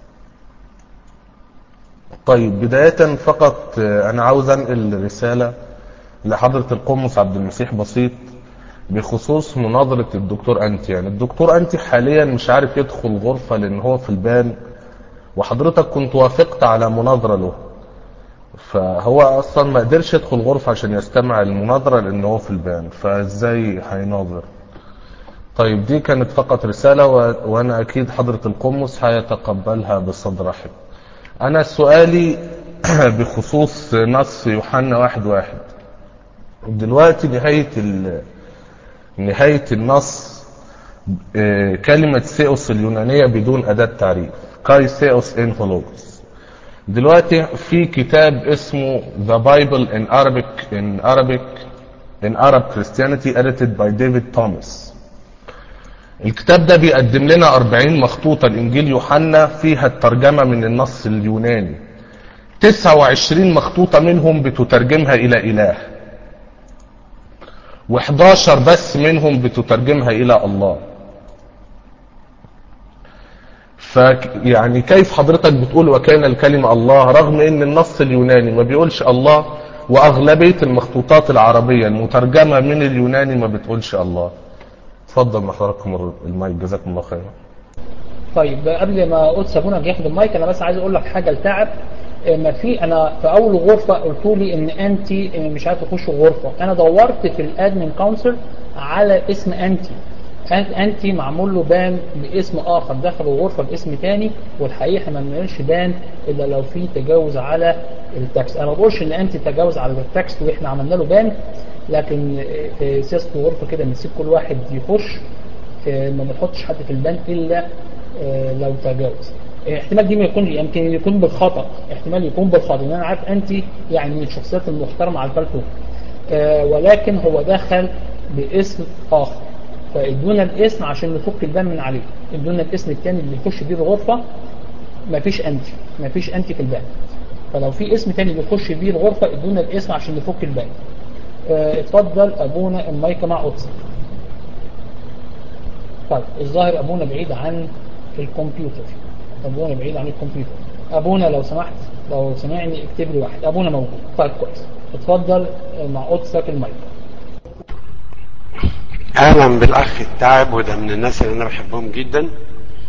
طيب بداية فقط أنا عاوز أنقل رسالة لحضرة القمص عبد المسيح بسيط بخصوص مناظرة الدكتور أنتي يعني الدكتور أنتي حاليا مش عارف يدخل غرفة لأن هو في البان وحضرتك كنت وافقت على مناظرة له فهو أصلا ما قدرش يدخل غرفة عشان يستمع المناظرة لأن هو في البان فإزاي هيناظر طيب دي كانت فقط رسالة و... وأنا أكيد حضرة القمص هيتقبلها بصدر رحب أنا سؤالي بخصوص نص يوحنا واحد واحد دلوقتي نهاية ال... نهاية النص كلمة سيوس اليونانية بدون أداة تعريف كاي سيوس انفولوجس دلوقتي في كتاب اسمه The Bible in Arabic in Arabic in Arab Christianity edited by David Thomas الكتاب ده بيقدم لنا 40 مخطوطة لإنجيل يوحنا فيها الترجمة من النص اليوناني 29 مخطوطة منهم بتترجمها إلى إله و11 بس منهم بتترجمها إلى الله فيعني كيف حضرتك بتقول وكان الكلمة الله رغم ان النص اليوناني ما بيقولش الله واغلبية المخطوطات العربية المترجمة من اليوناني ما بتقولش الله اتفضل مع حضراتكم المايك جزاكم الله خيرا طيب قبل ما قدس ابونا ياخد المايك انا بس عايز اقول لك حاجه لتعب ما في انا في اول غرفه قلت لي ان انت مش عارف تخش غرفه انا دورت في الادمن كونسل على اسم انتي انت معمول له بان باسم اخر دخل الغرفه باسم تاني والحقيقه ما بنعملش بان الا لو في تجاوز على التكست انا ما بقولش ان انت تجاوز على التكست واحنا عملنا له بان لكن في سياسه الغرفه كده بنسيب كل واحد يخش ما بنحطش حد في البان الا لو تجاوز احتمال دي ما يكون يمكن يكون بالخطا احتمال يكون بالخطا لان انا عارف انت يعني من الشخصيات المحترمه على الفالتو ولكن هو دخل باسم اخر فادونا الاسم عشان نفك البان من عليه ادونا الاسم الثاني اللي يخش بيه الغرفه مفيش انتي مفيش انتي في البان فلو في اسم تاني بيخش بيه الغرفه ادونا الاسم عشان نفك البان اه اتفضل ابونا المايك مع قدس طيب الظاهر ابونا بعيد عن الكمبيوتر ابونا بعيد عن الكمبيوتر ابونا لو سمحت لو سمعني اكتب لي واحد ابونا موجود طيب كويس اتفضل مع قدسك المايك اهلا بالاخ التعب وده من الناس اللي انا بحبهم جدا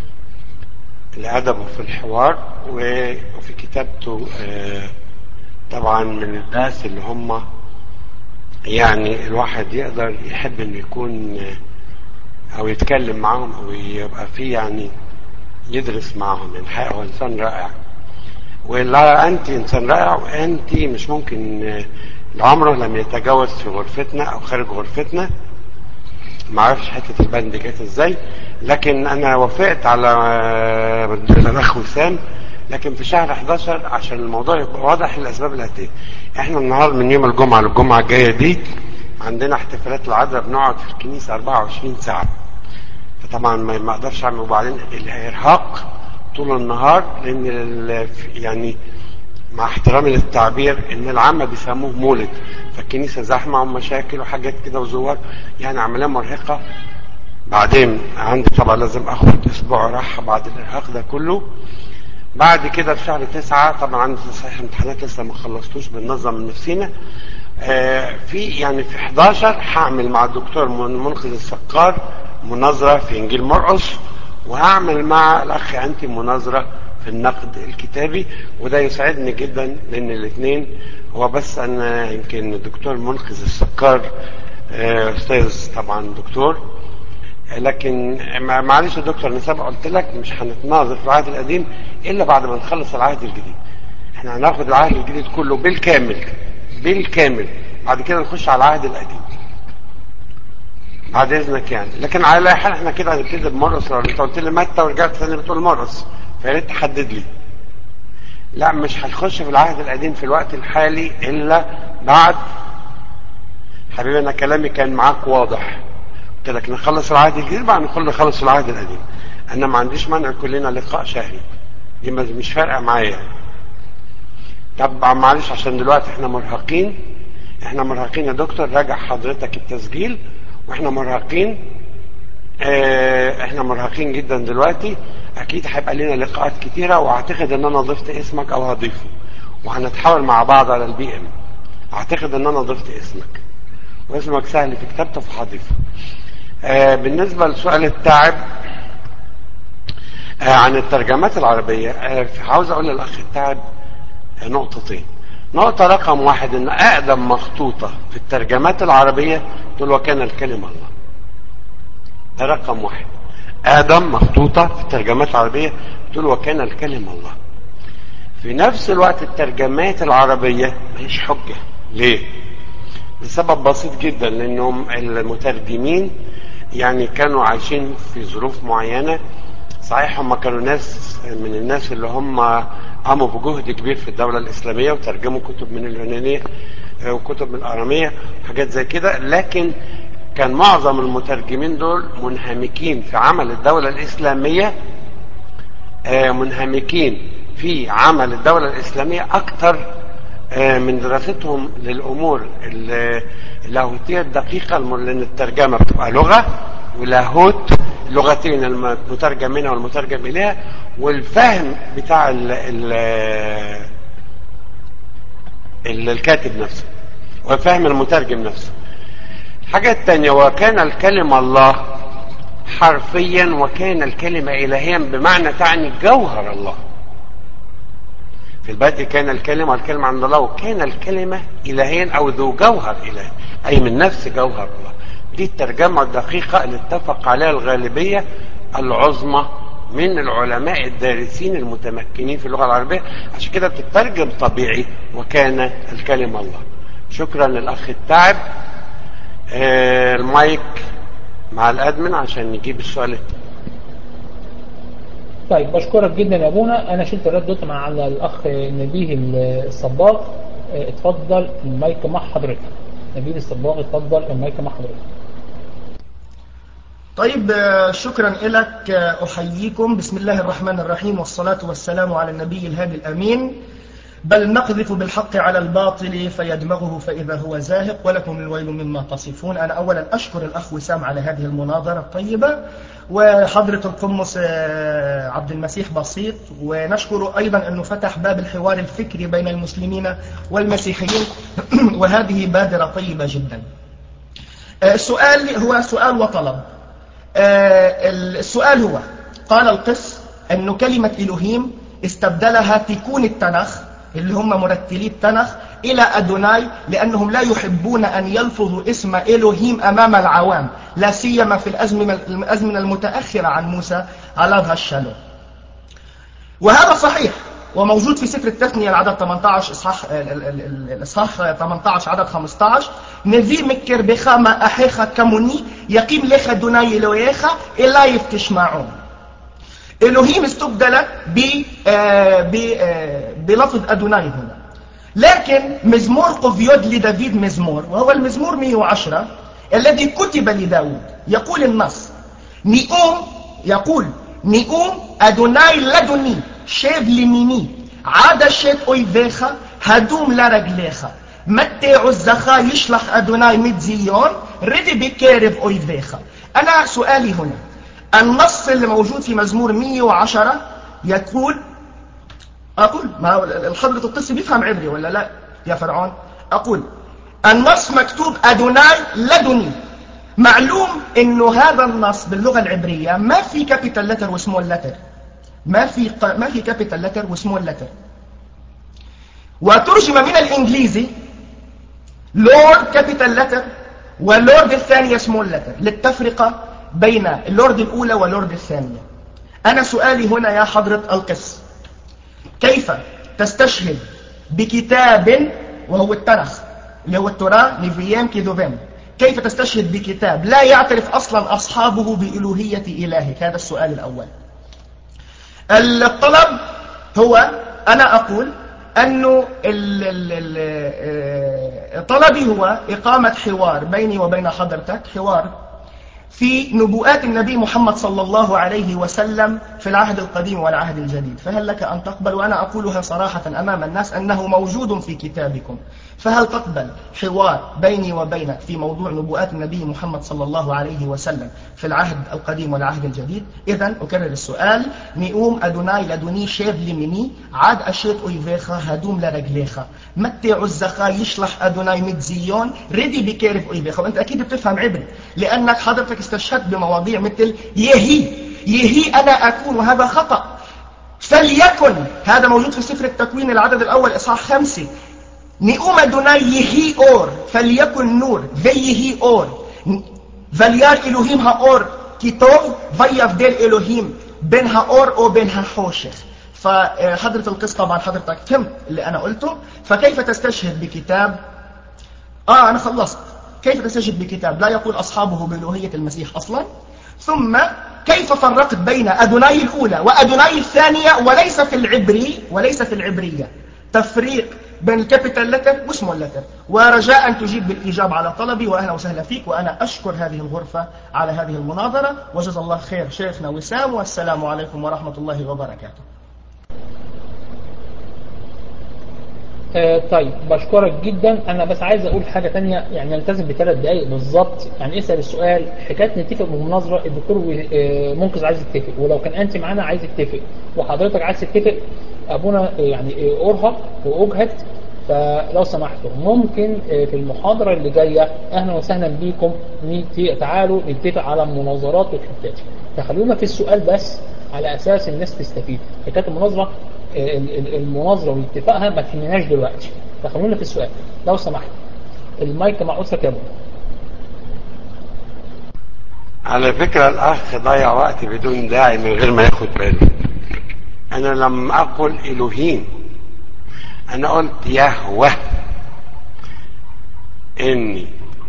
لادبه في الحوار وفي كتابته طبعا من الناس اللي هم يعني الواحد يقدر يحب انه يكون او يتكلم معاهم او يبقى فيه يعني يدرس معاهم يعني الحقيقة هو انسان رائع ولا انت انسان رائع وانت مش ممكن عمره لم يتجاوز في غرفتنا او خارج غرفتنا ما اعرفش حته البند جت ازاي لكن انا وافقت على الاخ وسام لكن في شهر 11 عشان الموضوع يبقى واضح الاسباب الاتيه احنا النهارده من يوم الجمعه للجمعه الجايه دي عندنا احتفالات العذراء بنقعد في الكنيسه 24 ساعه فطبعا ما اقدرش اعمل وبعدين الارهاق طول النهار لان يعني مع احترامي للتعبير ان العامة بيسموه مولد فالكنيسة زحمة ومشاكل وحاجات كده وزوار يعني عملية مرهقة بعدين عندي طبعا لازم اخد اسبوع راحة بعد الارهاق ده كله بعد كده في شهر تسعة طبعا عندي صحيح امتحانات لسه ما خلصتوش بننظم من نفسينا آه في يعني في 11 هعمل مع الدكتور منقذ السكار مناظرة في انجيل مرقس وهعمل مع الاخ انتي مناظرة في النقد الكتابي وده يسعدني جدا لان الاثنين هو بس انا يمكن الدكتور منقذ السكار استاذ طبعا دكتور لكن معلش يا دكتور انا سابق قلت لك مش هنتناظر في العهد القديم الا بعد ما نخلص العهد الجديد احنا هناخد العهد الجديد كله بالكامل بالكامل بعد كده نخش على العهد القديم بعد اذنك يعني لكن على اي حال احنا كده هنبتدي بمرقس لو انت قلت لي متى ورجعت ثاني بتقول مرقس فيا ريت تحدد لي لا مش هنخش في العهد القديم في الوقت الحالي الا بعد حبيبي انا كلامي كان معاك واضح قلت لك نخلص العهد الجديد بعد نخلص نخلص العهد القديم انا ما عنديش مانع كلنا لقاء شهري دي مش فارقه معايا طب معلش عشان دلوقتي احنا مرهقين احنا مرهقين يا دكتور راجع حضرتك التسجيل واحنا مرهقين اه احنا مرهقين جدا دلوقتي اكيد هيبقى لنا لقاءات كتيره واعتقد ان انا ضفت اسمك او هضيفه وهنتحاول مع بعض على البي ام اعتقد ان انا ضفت اسمك واسمك سهل في كتابته فهضيفه آه بالنسبه لسؤال التعب آه عن الترجمات العربيه آه عاوز اقول للاخ التعب آه نقطتين نقطة رقم واحد ان اقدم مخطوطة في الترجمات العربية تقول وكان الكلمة الله ده رقم واحد آدم مخطوطة في الترجمات العربية تقول وكان الكلمة الله في نفس الوقت الترجمات العربية مش حجة ليه لسبب بسيط جدا لانهم المترجمين يعني كانوا عايشين في ظروف معينة صحيح هم كانوا ناس من الناس اللي هم قاموا بجهد كبير في الدولة الإسلامية وترجموا كتب من اليونانية وكتب من الأرامية وحاجات زي كده لكن كان معظم المترجمين دول منهمكين في عمل الدولة الإسلامية منهمكين في عمل الدولة الإسلامية أكثر من دراستهم للأمور اللاهوتية الدقيقة لأن الترجمة بتبقى لغة ولاهوت اللغتين المترجم منها والمترجم إليها والفهم بتاع ال ال ال الكاتب نفسه وفهم المترجم نفسه الحاجة الثانية وكان الكلمة الله حرفيا وكان الكلمة إلهيا بمعنى تعني جوهر الله في البدء كان الكلمة والكلمة عند الله وكان الكلمة إلهيا أو ذو جوهر إلهي أي من نفس جوهر الله دي الترجمة الدقيقة اللي اتفق عليها الغالبية العظمى من العلماء الدارسين المتمكنين في اللغة العربية عشان كده بتترجم طبيعي وكان الكلمة الله شكرا للأخ التعب آه المايك مع الأدمن عشان نجيب السؤال التاني طيب بشكرك جدا يا ابونا انا شلت الرد دوت مع الاخ نبيه الصباغ اتفضل المايك مع حضرتك نبيه الصباغ اتفضل المايك مع حضرتك طيب شكرا لك أحييكم بسم الله الرحمن الرحيم والصلاة والسلام على النبي الهادي الأمين بل نقذف بالحق على الباطل فيدمغه فإذا هو زاهق ولكم الويل مما تصفون أنا أولا أشكر الأخ وسام على هذه المناظرة الطيبة وحضرة القمص عبد المسيح بسيط ونشكر أيضا أنه فتح باب الحوار الفكري بين المسلمين والمسيحيين وهذه بادرة طيبة جدا السؤال هو سؤال وطلب السؤال هو قال القس أن كلمة إلهيم استبدلها تكون التنخ اللي هم مرتلي التنخ إلى أدوناي لأنهم لا يحبون أن يلفظوا اسم إلهيم أمام العوام لا سيما في الأزمنة الأزمنة المتأخرة عن موسى على الشلوم وهذا صحيح وموجود في سفر التثنية العدد 18 إصحاح ال- ال- ال- الإصحاح 18 عدد 15 نبي مكر بخا أحيخا كموني يقيم لك دوناي إلويخا إلا يفتشمعون إلهيم استبدل ب آه، ب آه، بلفظ أدوناي هنا لكن مزمور قفيود لدافيد مزمور وهو المزمور 110 الذي كتب لداود يقول النص نيقوم يقول نيقوم أدوناي لدني شيف لميني عاد شيت أويفيخا هدوم لرجليخا متى عزخا يشلح أدوناي متزيون ردي بكيرف أويفيخا أنا سؤالي هنا النص اللي موجود في مزمور 110 يقول أقول ما هو الحضرة القس بيفهم عبري ولا لا يا فرعون أقول النص مكتوب أدوناي لدني معلوم انه هذا النص باللغة العبرية ما في كابيتال لتر وسمول لتر ما في ق... ما في كابيتال لتر وسمول لتر وترجم من الانجليزي لورد كابيتال لتر ولورد الثانية سمول لتر للتفرقة بين اللورد الأولى واللورد الثانية أنا سؤالي هنا يا حضرة القس كيف تستشهد بكتاب وهو التنخ اللي هو التوراة نيفيام كيدوفيم كيف تستشهد بكتاب لا يعترف أصلا أصحابه بإلوهية إلهك هذا السؤال الأول الطلب هو أنا أقول أنه ال ال ال طلبي هو إقامة حوار بيني وبين حضرتك حوار في نبوءات النبي محمد صلى الله عليه وسلم في العهد القديم والعهد الجديد فهل لك أن تقبل وأنا أقولها صراحة أمام الناس أنه موجود في كتابكم فهل تقبل حوار بيني وبينك في موضوع نبوءات النبي محمد صلى الله عليه وسلم في العهد القديم والعهد الجديد إذا أكرر السؤال نيوم أدوناي لدوني شيف لمني عاد أشيت أويفيخا هدوم لرجليخا متى عزخا يشلح أدوناي متزيون ردي بكيرف أويفيخا وأنت أكيد بتفهم عبري لأنك حضرتك استشهدت بمواضيع مثل يهي يهي أنا أكون وهذا خطأ فليكن هذا موجود في سفر التكوين العدد الأول إصحاح خمسة نئوم أدوناي يهي أور فليكن نور في يهي أور فليار إلهيم ها أور كتوب فيف ديل إلهيم بينها أور أو بينها حوشخ فحضرة القصة طبعا حضرتك فهمت اللي أنا قلته فكيف تستشهد بكتاب آه أنا خلصت كيف تستشهد بكتاب لا يقول أصحابه بألوهية المسيح أصلا ثم كيف فرقت بين أدوناي الأولى وأدوناي الثانية وليس في العبري وليس في العبرية تفريق بين الكابيتال لتر واسمه اللتر ورجاء أن تجيب بالإيجاب على طلبي وأهلا وسهلا فيك وأنا أشكر هذه الغرفة على هذه المناظرة وجزا الله خير شيخنا وسام والسلام عليكم ورحمة الله وبركاته آه طيب بشكرك جدا انا بس عايز اقول حاجه تانية يعني نلتزم بثلاث دقائق بالظبط يعني اسال السؤال حكايه نتفق بالمناظره الدكتور آه منقذ عايز يتفق ولو كان انت معانا عايز يتفق وحضرتك عايز تتفق ابونا يعني ارهق واجهد فلو سمحتوا ممكن في المحاضرة اللي جاية اهلا وسهلا بيكم تعالوا نتفق على مناظرات والحتات فخلونا في السؤال بس على اساس الناس تستفيد حكاية المناظرة المناظرة واتفاقها ما تهمناش دلوقتي فخلونا في السؤال لو سمحت المايك مع أسرة كابو على فكرة الأخ ضيع وقت بدون داعي من غير ما ياخد باله أنا لم أقل إلهيم أنا قلت يهوه إني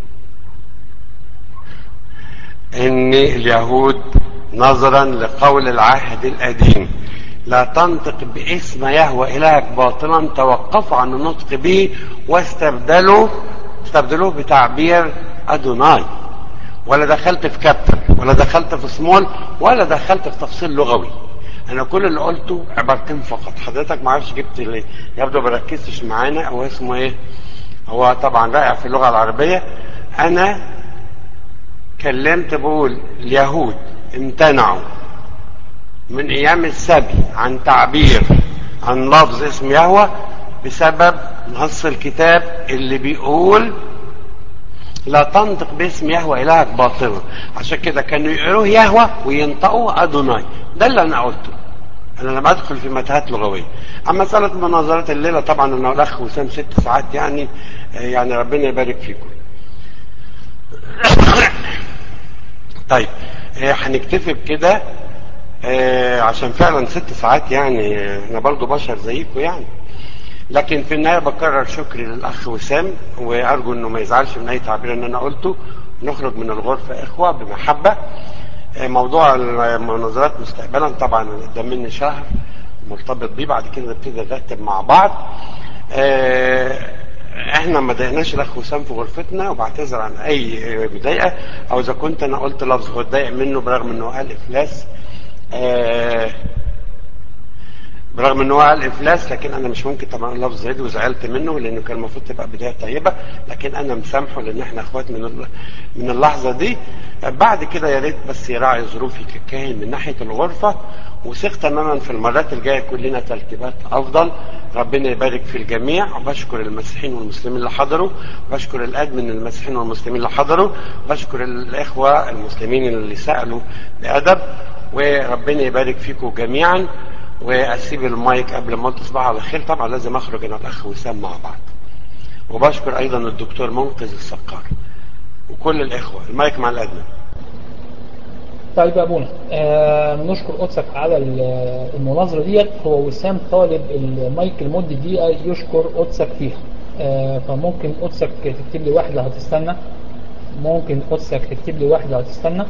إني اليهود نظرا لقول العهد القديم لا تنطق باسم يهوى إلهك باطلا توقفوا عن النطق به واستبدلوا استبدلوه بتعبير أدوناي ولا دخلت في كابتن ولا دخلت في سمول ولا دخلت في تفصيل لغوي انا كل اللي قلته عبارتين فقط حضرتك ما عرفش جبت ليه يبدو ما ركزتش معانا هو اسمه ايه هو طبعا رائع في اللغه العربيه انا كلمت بقول اليهود امتنعوا من ايام السبي عن تعبير عن لفظ اسم يهوه بسبب نص الكتاب اللي بيقول لا تنطق باسم يهوه الهك باطلا عشان كده كانوا يقولوه يهوه وينطقوه ادوناي ده اللي انا قلته انا لم ادخل في متاهات لغويه اما مساله مناظرات الليله طبعا انا والاخ وسام ست ساعات يعني يعني ربنا يبارك فيكم طيب آه، هنكتفي بكده آه، عشان فعلا ست ساعات يعني آه، انا برضو بشر زيكم يعني لكن في النهايه بكرر شكري للاخ وسام وارجو انه ما يزعلش من اي تعبير ان انا قلته نخرج من الغرفه اخوه بمحبه آه، موضوع المناظرات مستقبلا طبعا قدام مني شهر مرتبط بيه بعد كده نبتدي نرتب مع بعض آه، احنا ما ضايقناش الاخ وسام في غرفتنا وبعتذر عن اي مضايقه او اذا كنت انا قلت لفظ هو اتضايق منه برغم انه قال افلاس آه، برغم ان هو قال افلاس لكن انا مش ممكن طبعا اقول لفظ زي ده وزعلت منه لانه كان المفروض تبقى بدايه طيبه لكن انا مسامحه لان احنا اخوات من ال- من اللحظه دي بعد كده يا ريت بس يراعي ظروفي ككاهن من ناحيه الغرفه وثق تماما في المرات الجايه كلنا ترتيبات افضل ربنا يبارك في الجميع وبشكر المسيحيين والمسلمين اللي حضروا بشكر الادمن المسيحيين والمسلمين اللي حضروا بشكر الاخوه المسلمين اللي سالوا بادب وربنا يبارك فيكم جميعا واسيب المايك قبل ما تصبحوا على خير طبعا لازم اخرج انا والاخ وسام مع بعض وبشكر ايضا الدكتور منقذ السقار وكل الاخوه المايك مع الادمن طيب يا ابونا آه نشكر قدسك على ال- المناظره ديت هو وسام طالب المايك لمده دقيقه يشكر قدسك فيها آه فممكن قدسك تكتب لي واحد لو هتستنى ممكن قدسك تكتب لي واحد لو هتستنى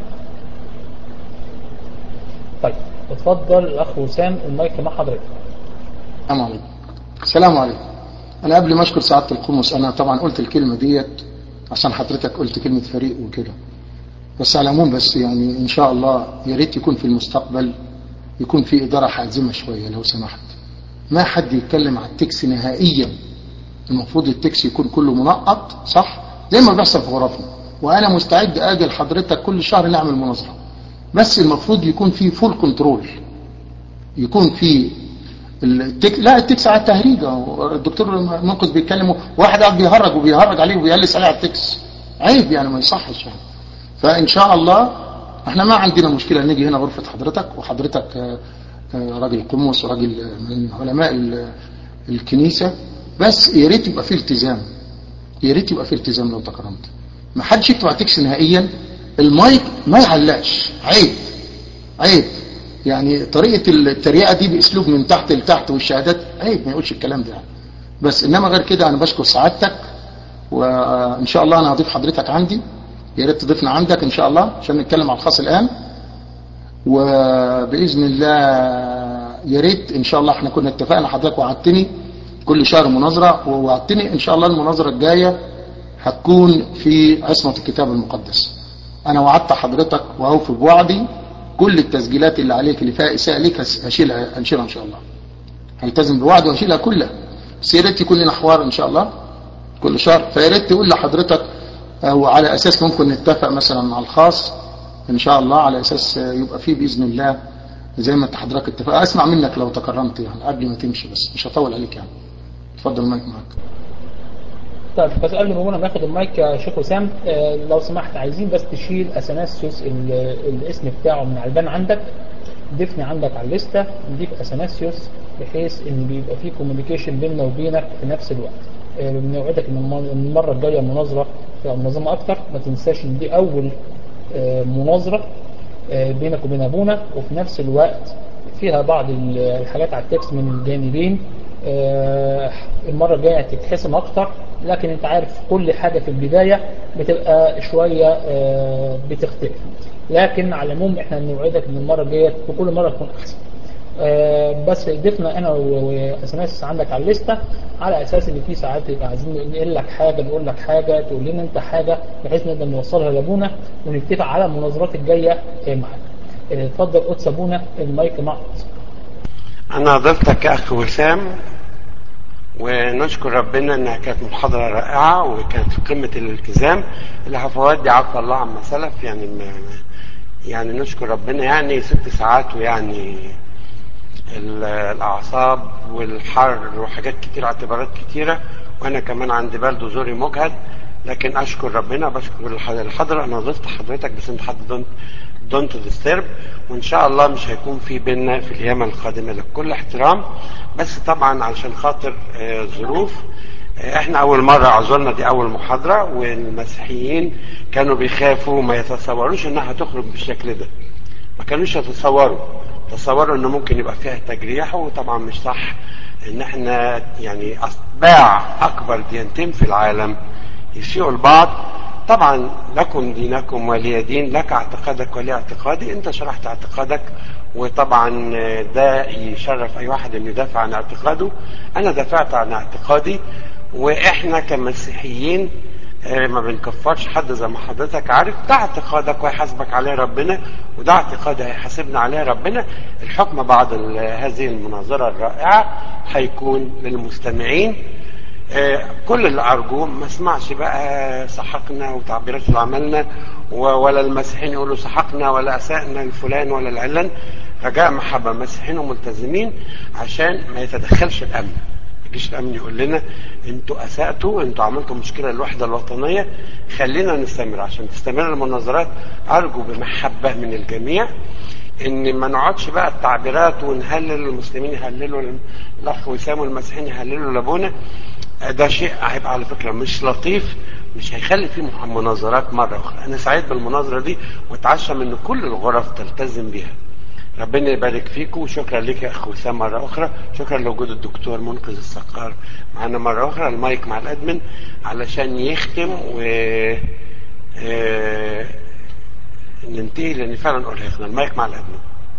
طيب اتفضل الاخ وسام المايك مع حضرتك السلام عليكم السلام عليكم انا قبل ما اشكر سعاده القمص انا طبعا قلت الكلمه ديت عشان حضرتك قلت كلمه فريق وكده بس على العموم بس يعني ان شاء الله يا ريت يكون في المستقبل يكون في اداره حازمه شويه لو سمحت ما حد يتكلم على التكس نهائيا المفروض التكس يكون كله منقط صح زي ما بيحصل في غرفنا وانا مستعد اجي لحضرتك كل شهر نعمل مناظره بس المفروض يكون في فول كنترول يكون في التك... لا التكس على التهريجه الدكتور منقذ بيتكلم واحد قاعد بيهرج وبيهرج عليه وبيقلس عليه على التكس عيب يعني ما يصحش يعني فان شاء الله احنا ما عندنا مشكله نيجي هنا غرفه حضرتك وحضرتك آه، آه، راجل قمص وراجل من علماء ال- الكنيسه بس يا ريت يبقى في التزام يا ريت يبقى في التزام لو تكرمت ما حدش يكتب على التكس نهائيا المايك ما يعلقش عيب عيب يعني طريقة التريقة دي بأسلوب من تحت لتحت والشهادات عيب ما يقولش الكلام ده يعني. بس إنما غير كده أنا بشكر سعادتك وإن شاء الله أنا هضيف حضرتك عندي يا ريت تضيفنا عندك إن شاء الله عشان نتكلم على الخاص الآن وبإذن الله يا ريت إن شاء الله احنا كنا اتفقنا حضرتك وعدتني كل شهر مناظرة ووعدتني إن شاء الله المناظرة الجاية هتكون في عصمة الكتاب المقدس أنا وعدت حضرتك وأوفي بوعدي كل التسجيلات اللي عليك اللي فيها إساءة ليك هشيلها هنشيلها إن شاء الله هلتزم بوعدي وهشيلها كلها بس يا ريت يكون لنا حوار إن شاء الله كل شهر فيا ريت تقول لحضرتك أو على أساس ممكن نتفق مثلا مع الخاص إن شاء الله على أساس يبقى فيه بإذن الله زي ما أنت حضرتك اتفق أسمع منك لو تكرمت يعني قبل ما تمشي بس مش هطول عليك يعني اتفضل المايك معاك طيب بس قبل ما ما ياخد المايك يا شيخ وسام آه، لو سمحت عايزين بس تشيل اثناسيوس ال- الاسم بتاعه من على البان عندك ضيفني عندك على الليسته نضيف اثناسيوس بحيث ان بيبقى في كوميونيكيشن بيننا وبينك في نفس الوقت آه، بنوعدك ان الم- إن المره الجايه مناظره تبقى منظمه اكتر ما تنساش ان دي اول آه، مناظره آه، بينك وبين ابونا وفي نفس الوقت فيها بعض ال- الحاجات على التكست من الجانبين آه، المرة الجاية هتتحسم أكتر لكن أنت عارف كل حاجة في البداية بتبقى شوية آه، بتختلف لكن على العموم احنا بنوعدك ان المرة الجاية في كل مرة تكون أحسن آه، بس ضفنا انا و- واسماس عندك على الليسته على اساس ان في ساعات يبقى عايزين نقول لك حاجه نقول لك حاجه تقول لنا انت حاجه بحيث نقدر نوصلها لابونا ونتفق على المناظرات الجايه آه، معاك. آه، اتفضل قدس ابونا المايك معك. انا ضفتك يا اخ وسام ونشكر ربنا انها كانت محاضره رائعه وكانت في قمه الالتزام الهفوات دي عفى الله عما سلف يعني ما يعني نشكر ربنا يعني ست ساعات ويعني ال- الاعصاب والحر وحاجات كتير اعتبارات كتيره وانا كمان عندي برد وزوري مجهد لكن اشكر ربنا بشكر الح- الحضره انا ضفت حضرتك بس انت حضرتك دونت ديسترب وان شاء الله مش هيكون في بينا في الايام القادمه لك كل احترام بس طبعا علشان خاطر آه، ظروف آه، احنا اول مره عذرنا دي اول محاضره والمسيحيين كانوا بيخافوا ما يتصوروش انها هتخرج بالشكل ده ما كانوش يتصوروا تصوروا انه ممكن يبقى فيها تجريح وطبعا مش صح ان احنا يعني اتباع اكبر ديانتين في العالم يسيئوا البعض طبعا لكم دينكم ولي دين لك اعتقادك ولي اعتقادي انت شرحت اعتقادك وطبعا ده يشرف اي واحد انه يدافع عن اعتقاده انا دافعت عن اعتقادي واحنا كمسيحيين آه، ما بنكفرش حد زي ما حضرتك عارف ده اعتقادك ويحاسبك عليه ربنا وده اعتقاد هيحاسبنا عليه ربنا الحكم بعد ال- هذه المناظرة الرائعة هيكون للمستمعين آه، كل اللي أرجوه ما اسمعش بقى سحقنا وتعبيرات اللي عملنا و- ولا المسيحيين يقولوا سحقنا ولا أسأنا لفلان ولا العلان رجاء محبة مسيحيين وملتزمين عشان ما يتدخلش الأمن يجيش الامن يقول لنا انتوا اساتوا انتوا عملتوا مشكله للوحده الوطنيه خلينا نستمر عشان تستمر المناظرات ارجو بمحبه من الجميع ان ما نقعدش بقى التعبيرات ونهلل المسلمين يهللوا الاخ وسام والمسيحيين يهللوا لابونا ده شيء هيبقى على فكره مش لطيف مش هيخلي فيه مناظرات مره اخرى انا سعيد بالمناظره دي واتعشم ان كل الغرف تلتزم بيها ربنا يبارك فيكم وشكرا لك يا اخ وسام مره اخرى شكرا لوجود الدكتور منقذ السقار معانا مره اخرى المايك مع الادمن علشان يختم و آه، ننتهي لان فعلا ارهقنا المايك مع الادمن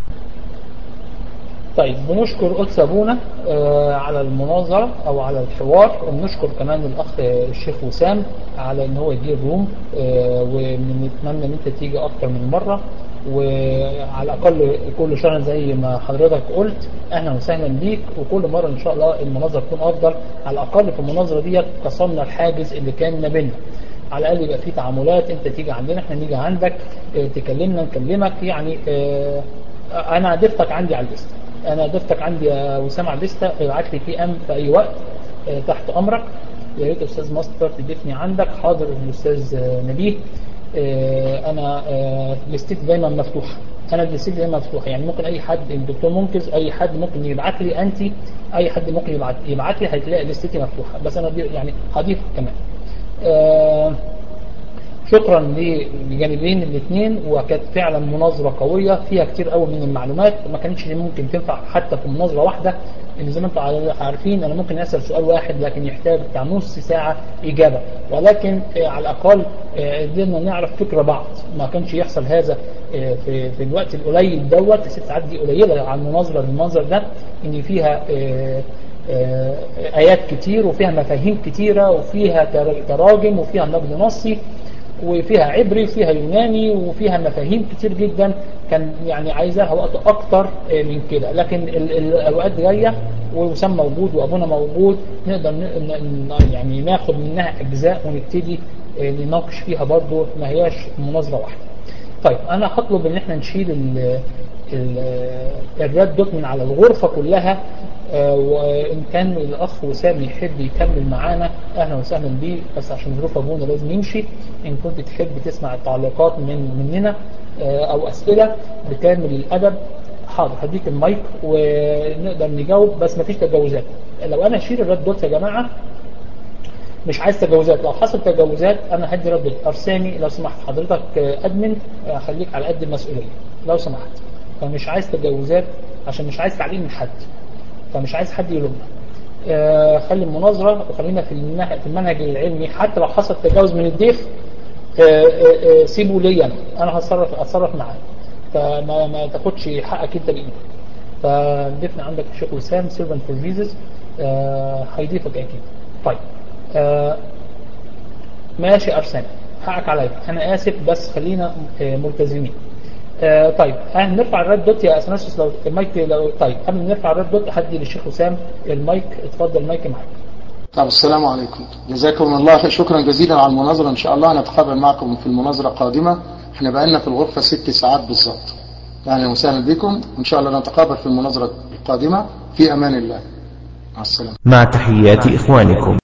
طيب بنشكر قدس أبونا آه، على المناظرة أو على الحوار وبنشكر كمان الأخ الشيخ وسام على إن هو يجي الروم آه، ونتمنى إن أنت تيجي أكتر من مرة وعلى الأقل كل شهر زي ما حضرتك قلت أهلا وسهلا بيك وكل مرة إن شاء الله المناظرة تكون أفضل على الأقل في المناظرة دي كسرنا الحاجز اللي كان ما بيننا على الاقل يبقى في تعاملات انت تيجي عندنا احنا نيجي عندك اه، تكلمنا نكلمك يعني اه، انا ضيفتك عندي على الليسته انا ضيفتك عندي يا وسام على الليسته ابعت لي في ام في اي وقت اه، تحت امرك يا ريت استاذ ماستر تضيفني عندك حاضر الاستاذ اه، نبيه اه، انا اه، لستيتي دايما مفتوحه انا لستيتي دايما مفتوحه يعني ممكن اي حد الدكتور منقذ اي حد ممكن يبعت لي انت اي حد ممكن يبعت يبعت لي هتلاقي لستيتي مفتوحه بس انا دي- يعني هضيف كمان آه، شكرا للجانبين الاثنين وكانت فعلا مناظره قويه فيها كتير قوي من المعلومات ما كانتش دي ممكن تنفع حتى في مناظره واحده ان زي ما انتم عارفين انا ممكن اسال سؤال واحد لكن يحتاج بتاع نص ساعه اجابه ولكن آه، على الاقل آه، قدرنا نعرف فكره بعض ما كانش يحصل هذا آه، في في الوقت القليل دوت الست ساعات دي قليله على المناظره بالمنظر ده ان فيها آه، آه، آيات كتير وفيها مفاهيم كتيرة وفيها تر- تراجم وفيها نقد نصي وفيها عبري وفيها يوناني وفيها مفاهيم كتير جدا كان يعني عايزاها وقت أكتر آه، من كده لكن ال- ال- الأوقات جاية ووسام موجود وأبونا موجود نقدر ن- ن- يعني ناخد منها أجزاء ونبتدي آه، نناقش فيها برضو ما هياش مناظرة واحدة طيب أنا هطلب إن احنا نشيل ال- ال- الراد دوت من على الغرفة كلها آه، وإن كان الأخ وسام يحب يكمل معانا أهلا وسهلا بيه بس عشان ظروف أبونا لازم يمشي إن كنت تحب تسمع التعليقات من مننا آه، أو أسئلة بكامل الأدب حاضر هديك المايك ونقدر نجاوب بس مفيش تجاوزات لو أنا أشيل الراد دوت يا جماعة مش عايز تجاوزات لو حصل تجاوزات انا هدي رد ارساني لو سمحت حضرتك آه، ادمن آه، خليك على قد المسؤوليه لو سمحت فمش عايز تجاوزات عشان مش عايز تعليق من حد فمش عايز حد يلومنا آه، خلي المناظره وخلينا في المنهج, في المنهج العلمي حتى لو حصل تجاوز من الضيف آه، آه، آه، سيبه لي انا انا هتصرف اتصرف معاه فما ما تاخدش حقك انت بايدك فضيفنا عندك الشيخ وسام سيرفنت فور جيزس هيضيفك اكيد طيب آه، ماشي ارسنال حقك عليا انا اسف بس خلينا آه، ملتزمين آه، طيب هنرفع الراد دوت يا اثناسيوس لو المايك لو طيب قبل ما نرفع الراد دوت هدي للشيخ وسام المايك اتفضل المايك معاك طب السلام عليكم جزاكم الله خير شكرا جزيلا على المناظرة ان شاء الله نتقابل معكم في المناظرة قادمة احنا بقالنا في الغرفة ست ساعات بالظبط اهلا وسهلا بكم وان شاء الله نتقابل في المناظرة القادمة في امان الله مع السلامة مع تحيات إخوانكم